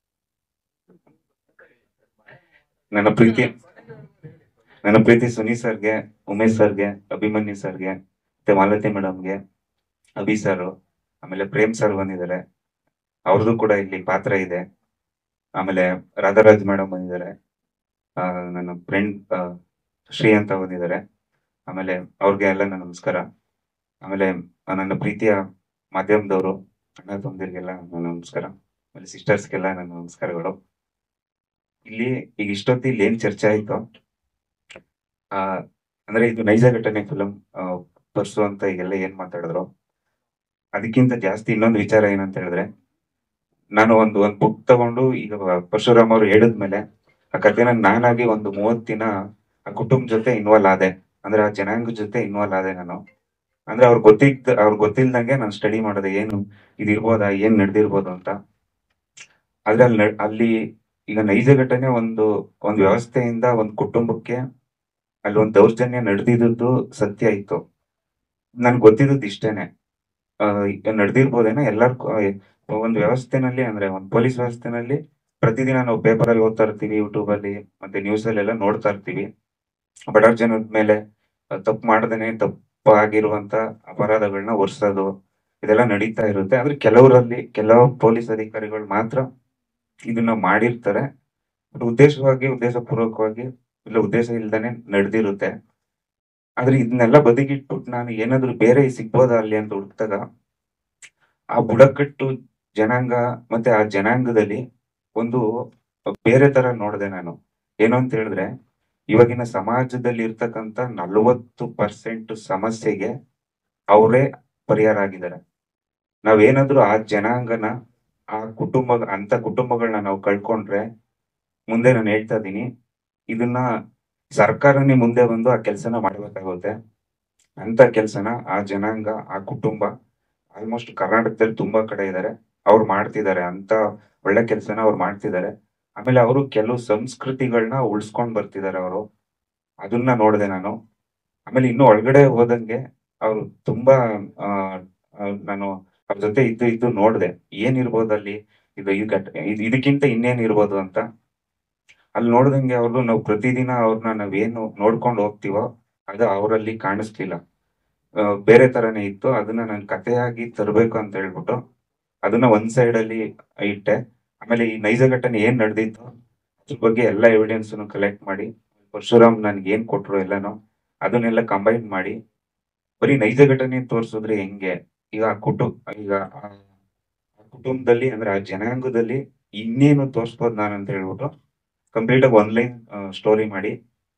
ನನ್ನ ಪ್ರೀತಿ ನನ್ನ ಪ್ರೀತಿ ಸುನಿ ಸರ್ಗೆ ಉಮೇಶ್ ಸರ್ಗೆ ಅಭಿಮನ್ಯು ಸರ್ಗೆ ಮತ್ತೆ ಮಾಲತಿ ಮೇಡಮ್ಗೆ ಅಭಿ ಸರ್ ಆಮೇಲೆ ಪ್ರೇಮ್ ಸರ್ ಬಂದಿದ್ದಾರೆ ಅವ್ರದ್ದು ಕೂಡ ಇಲ್ಲಿ ಪಾತ್ರ ಇದೆ ಆಮೇಲೆ ರಾಧಾರಾಜ್ ಮೇಡಮ್ ಬಂದಿದ್ದಾರೆ ಆ, ನನ್ನ ಫ್ರೆಂಡ್ ಶ್ರೀ ಅಂತ ಬಂದಿದ್ದಾರೆ ಆಮೇಲೆ ಅವ್ರಿಗೆ ಎಲ್ಲ ನನ್ನ ನಮಸ್ಕಾರ ಆಮೇಲೆ ಆ, ನನ್ನ ಪ್ರೀತಿಯ ಮಾಧ್ಯಮದವರು ಅಣ್ಣ ತಮ್ಮದಿರಿಗೆಲ್ಲ ನನ್ನ ನಮಸ್ಕಾರ ಆಮೇಲೆ ಸಿಸ್ಟರ್ಸ್ಗೆಲ್ಲ ನನ್ನ ನಮಸ್ಕಾರಗಳು ಇಲ್ಲಿ ಈಗ ಇಷ್ಟೊತ್ತು ಇಲ್ಲಿ ಏನ್ ಚರ್ಚೆ ಆಯ್ತು ಆ ಅಂದ್ರೆ ಇದು ನೈಜ ಘಟನೆ ಫಿಲಂ ಪರ್ಸು ಅಂತ ಈಗೆಲ್ಲ ಏನ್ ಮಾತಾಡಿದ್ರು ಅದಕ್ಕಿಂತ ಜಾಸ್ತಿ ಇನ್ನೊಂದು ವಿಚಾರ ಏನಂತ ಹೇಳಿದ್ರೆ ನಾನು ಒಂದು ಒಂದು ಬುಕ್ ತಗೊಂಡು ಈಗ ಪರಶುರಾಮ್ ಅವರು ಹೇಳಿದ್ಮೇಲೆ ಆ ಕಥೆನ ನಾನಾಗಿ ಒಂದು ಮೂವತ್ ದಿನ ಆ ಕುಟುಂಬ ಜೊತೆ ಇನ್ವಾಲ್ವ್ ಆದೆ ಅಂದ್ರೆ ಆ ಜನಾಂಗ ಜೊತೆ ಇನ್ವಾಲ್ವ್ ಆದೆ ನಾನು ಅಂದ್ರೆ ಅವ್ರಿಗೆ ಗೊತ್ತಿದ್ದ ಅವ್ರಿಗೆ ಗೊತ್ತಿಲ್ದಂಗೆ ನಾನು ಸ್ಟಡಿ ಮಾಡಿದೆ ಏನು ಇದು ಇರ್ಬೋದಾ ಏನ್ ನಡೆದಿರ್ಬೋದು ಅಂತ ಆದ್ರೆ ಅಲ್ಲಿ ನಡ್- ಅಲ್ಲಿ ಈಗ ನೈಜ ಘಟನೆ ಒಂದು ಒಂದು ವ್ಯವಸ್ಥೆಯಿಂದ ಒಂದು ಕುಟುಂಬಕ್ಕೆ ಅಲ್ಲಿ ಒಂದು ದೌರ್ಜನ್ಯ ನಡೆದಿದ್ದು ಸತ್ಯ ಇತ್ತು ನನ್ಗೆ ಗೊತ್ತಿದ್ದದ್ದು ಇಷ್ಟೇನೆ ಆ, ಈಗ ನಡೆದಿರ್ಬೋದೇನೋ ಎಲ್ಲಾರ್ಗೂ ಒಂದು ವ್ಯವಸ್ಥೆನಲ್ಲಿ ಅಂದ್ರೆ ಒಂದು ಪೊಲೀಸ್ ವ್ಯವಸ್ಥೆನಲ್ಲಿ ಪ್ರತಿದಿನ ನಾವು ಪೇಪರ್ ಅಲ್ಲಿ ಓದ್ತಾ ಇರ್ತೀವಿ ಯೂಟ್ಯೂಬ್ ಅಲ್ಲಿ ಮತ್ತೆ ನ್ಯೂಸ್ ಅಲ್ಲೆಲ್ಲ ನೋಡ್ತಾ ಇರ್ತೀವಿ ಬಡ ಜನದ ಮೇಲೆ ತಪ್ಪು ಮಾಡದೇನೆ ತಪ್ಪಾಗಿರುವಂತ ಅಪರಾಧಗಳನ್ನ ಒರ್ಸೋದು ಇದೆಲ್ಲ ನಡೀತಾ ಇರುತ್ತೆ ಆದ್ರೆ ಕೆಲವರಲ್ಲಿ ಕೆಲವು ಪೊಲೀಸ್ ಅಧಿಕಾರಿಗಳು ಮಾತ್ರ ಇದನ್ನ ಮಾಡಿರ್ತಾರೆ ಬಟ್ ಉದ್ದೇಶವಾಗಿ ಉದ್ದೇಶಪೂರ್ವಕವಾಗಿ ಇಲ್ಲ ಉದ್ದೇಶ ಇಲ್ದಾನೆ ನಡೆದಿರುತ್ತೆ ಆದ್ರೆ ಇದನ್ನೆಲ್ಲ ಬದಿಗಿಟ್ಬಿಟ್ಟು ನಾನು ಏನಾದ್ರು ಬೇರೆ ಸಿಗ್ಬೋದಾ ಅಲ್ಲಿ ಅಂತ ಹುಡುಕ್ದಾಗ ಆ ಬುಡಕಟ್ಟು ಜನಾಂಗ ಮತ್ತೆ ಆ ಜನಾಂಗದಲ್ಲಿ ಒಂದು ಬೇರೆ ತರ ನೋಡಿದೆ ನಾನು ಏನು ಅಂತ ಹೇಳಿದ್ರೆ ಇವಾಗಿನ ಸಮಾಜದಲ್ಲಿ ಇರ್ತಕ್ಕಂತ ನಲವತ್ತು ಪರ್ಸೆಂಟ್ ಸಮಸ್ಯೆಗೆ ಅವರೇ ಪರಿಹಾರ ಆಗಿದ್ದಾರೆ ನಾವೇನಾದ್ರೂ ಆ ಜನಾಂಗನ ಆ ಕುಟುಂಬ ಅಂತ ಕುಟುಂಬಗಳನ್ನ ನಾವು ಕಳ್ಕೊಂಡ್ರೆ ಮುಂದೆ ನಾನು ಹೇಳ್ತಾ ಇದ್ದೀನಿ ಇದನ್ನ ಸರ್ಕಾರನೇ ಮುಂದೆ ಬಂದು ಆ ಕೆಲಸನ ಮಾಡ್ಬೇಕಾಗುತ್ತೆ ಅಂತ ಕೆಲಸನ ಆ ಜನಾಂಗ ಆ ಕುಟುಂಬ ಆಲ್ಮೋಸ್ಟ್ ಕರ್ನಾಟಕದಲ್ಲಿ ತುಂಬಾ ಕಡೆ ಇದ್ದಾರೆ ಅವ್ರು ಮಾಡ್ತಿದ್ದಾರೆ ಅಂತ ಒಳ್ಳೆ ಕೆಲಸನ ಅವ್ರು ಮಾಡ್ತಿದ್ದಾರೆ ಆಮೇಲೆ ಅವರು ಕೆಲವು ಸಂಸ್ಕೃತಿಗಳನ್ನ ಉಳ್ಸ್ಕೊಂಡ್ ಬರ್ತಿದ್ದಾರೆ ಅವರು ಅದನ್ನ ನೋಡಿದೆ ನಾನು ಆಮೇಲೆ ಇನ್ನು ಒಳಗಡೆ ಹೋದಂಗೆ ಅವ್ರು ತುಂಬಾ ಆ, ಆ, ನಾನು ಅವ್ರ ಜೊತೆ ಇದ್ದು ಇದ್ದು ನೋಡ್ದೆ ಏನಿರ್ಬೋದು ಅಲ್ಲಿ ಇದು ಈ ಘಟ ಇದ್- ಇದಕ್ಕಿಂತ ಇನ್ನೇನ್ ಇರ್ಬೋದು ಅಂತ ಅಲ್ಲಿ ನೋಡ್ದಂಗೆ ಅವ್ರು ನಾವು ಪ್ರತಿದಿನ ಅವ್ರನ್ನ ನಾವೇನು ನೋಡ್ಕೊಂಡು ಹೋಗ್ತೀವೋ ಅದು ಅವರಲ್ಲಿ ಕಾಣಿಸ್ಲಿಲ್ಲ ಆ, ಬೇರೆ ತರನೇ ಇತ್ತು ಅದನ್ನ ನಾನು ಕಥೆಯಾಗಿ ತರಬೇಕು ಅಂತ ಹೇಳ್ಬಿಟ್ಟು ಅದನ್ನ ಒಂದ್ ಸೈಡ್ ಅಲ್ಲಿ ಇಟ್ಟೆ ಆಮೇಲೆ ಈ ನೈಜ ಘಟನೆ ಏನ್ ನಡೆದಿತ್ತು ಅದ್ರ ಬಗ್ಗೆ ಎಲ್ಲ ಎವಿಡೆನ್ಸ್ ಕಲೆಕ್ಟ್ ಮಾಡಿ ಪರಶುರಾಮ್ ನನ್ಗೆ ಏನ್ ಕೊಟ್ರು ಎಲ್ಲಾನು ಅದನ್ನೆಲ್ಲ ಕಂಬೈನ್ ಮಾಡಿ ಬರೀ ನೈಜ ಘಟನೆ ತೋರಿಸಿದ್ರೆ ಹೆಂಗೆ ಈಗ ಆ ಕುಟುಂಬ ಈಗ ಆ ಆ ಕುಟುಂಬದಲ್ಲಿ ಅಂದ್ರೆ ಆ ಜನಾಂಗದಲ್ಲಿ ಇನ್ನೇನು ತೋರಿಸ್ಬೋದು ನಾನು ಅಂತ ಹೇಳ್ಬಿಟ್ಟು ಕಂಪ್ಲೀಟ್ ಆಗಿ ಆನ್ಲೈನ್ ಸ್ಟೋರಿ ಮಾಡಿ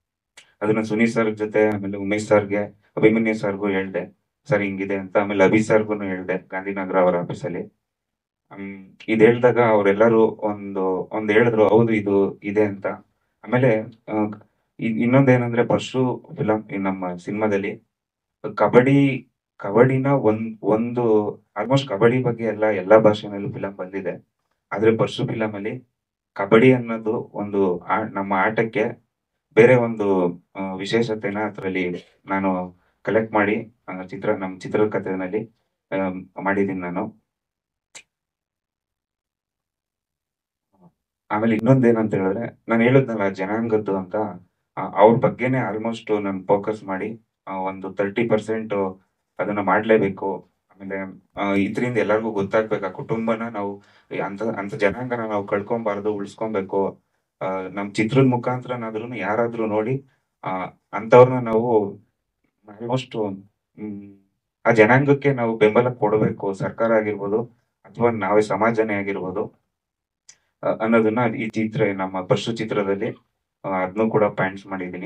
ಅದನ್ನ ಸುನೀಲ್ ಸರ್ ಜೊತೆ ಆಮೇಲೆ ಉಮೇಶ್ ಸರ್ಗೆ ಅಭಿಮನ್ಯು ಸರ್ಗೂ ಹೇಳ್ದೆ ಸರ್ ಹಿಂಗಿದೆ ಅಂತ ಆಮೇಲೆ ಅಭಿ ಸರ್ಗೂ ಹೇಳ್ದೆ ಗಾಂಧಿನಗರ ಅವರ ಆಫೀಸಲ್ಲಿ ಹ್ಮ್ ಇದ್ ಹೇಳ್ದಾಗ ಅವ್ರೆಲ್ಲರೂ ಒಂದು ಒಂದ್ ಹೇಳಿದ್ರು ಹೌದು ಇದು ಇದೆ ಅಂತ ಆಮೇಲೆ ಆ, ಇ- ಇನ್ನೊಂದೇನಂದ್ರೆ ಪರ್ಶು ಫಿಲಂ ನಮ್ಮ ಸಿನಿಮಾದಲ್ಲಿ ಕಬಡ್ಡಿ ಕಬಡ್ಡಿನ ಒಂದ್ ಒಂದು ಆಲ್ಮೋಸ್ಟ್ ಕಬಡ್ಡಿ ಬಗ್ಗೆ ಎಲ್ಲ ಎಲ್ಲಾ ಭಾಷೆನಲ್ಲೂ ಫಿಲಂ ಬಂದಿದೆ ಆದ್ರೆ ಪರ್ಶು ಫಿಲಂ ಅಲ್ಲಿ ಕಬಡ್ಡಿ ಅನ್ನೋದು ಒಂದು ಆ- ನಮ್ಮ ಆಟಕ್ಕೆ ಬೇರೆ ಒಂದು ಆ, ವಿಶೇಷತೆನ ಅದರಲ್ಲಿ ನಾನು ಕಲೆಕ್ಟ್ ಮಾಡಿ ಆ, ಚಿತ್ರ ನಮ್ಮ ಚಿತ್ರಕಥೆನಲ್ಲಿ ಮಾಡಿದ್ದೀನಿ ನಾನು ಆಮೇಲೆ ಇನ್ನೊಂದ್ ಏನಂತ ಹೇಳಿದ್ರೆ ನಾನು ಹೇಳಿದ್ನಲ್ಲ ಜನಾಂಗದ್ದು ಅಂತ ಆ, ಅವ್ರ ಬಗ್ಗೆನೆ ಆಲ್ಮೋಸ್ಟ್ ನಾನು ಫೋಕಸ್ ಮಾಡಿ ಆ, ಒಂದು ತರ್ಟಿ ಪರ್ಸೆಂಟ್ ಅದನ್ನ ಮಾಡ್ಲೇಬೇಕು ಆಮೇಲೆ ಇದರಿಂದ ಎಲ್ಲರಿಗೂ ಗೊತ್ತಾಗ್ಬೇಕು ಆ ಕುಟುಂಬನ ನಾವು ಈ ಅಂತ ಅಂತ ಜನಾಂಗನ ನಾವು ಕಳ್ಕೊಬಾರ್ದು ಉಳಿಸ್ಕೊಬೇಕು ಆ, ನಮ್ ಚಿತ್ರದ ಮುಖಾಂತರನಾದ್ರೂ ಯಾರಾದ್ರೂ ನೋಡಿ ಆ ಅಂತವ್ರನ್ನ ನಾವು ಆಲ್ಮೋಸ್ಟ್ ಆ ಜನಾಂಗಕ್ಕೆ ನಾವು ಬೆಂಬಲ ಕೊಡಬೇಕು ಸರ್ಕಾರ ಆಗಿರ್ಬೋದು ಅಥವಾ ನಾವೇ ಸಮಾಜನೇ ಆಗಿರ್ಬೋದು ಆ, ಅನ್ನೋದನ್ನ ಈ ಚಿತ್ರ ನಮ್ಮ ಪಶು ಚಿತ್ರದಲ್ಲಿ ಅದನ್ನು ಕೂಡ ಪಾಯಿಂಟ್ಸ್ ಮಾಡಿದ್ದೀನಿ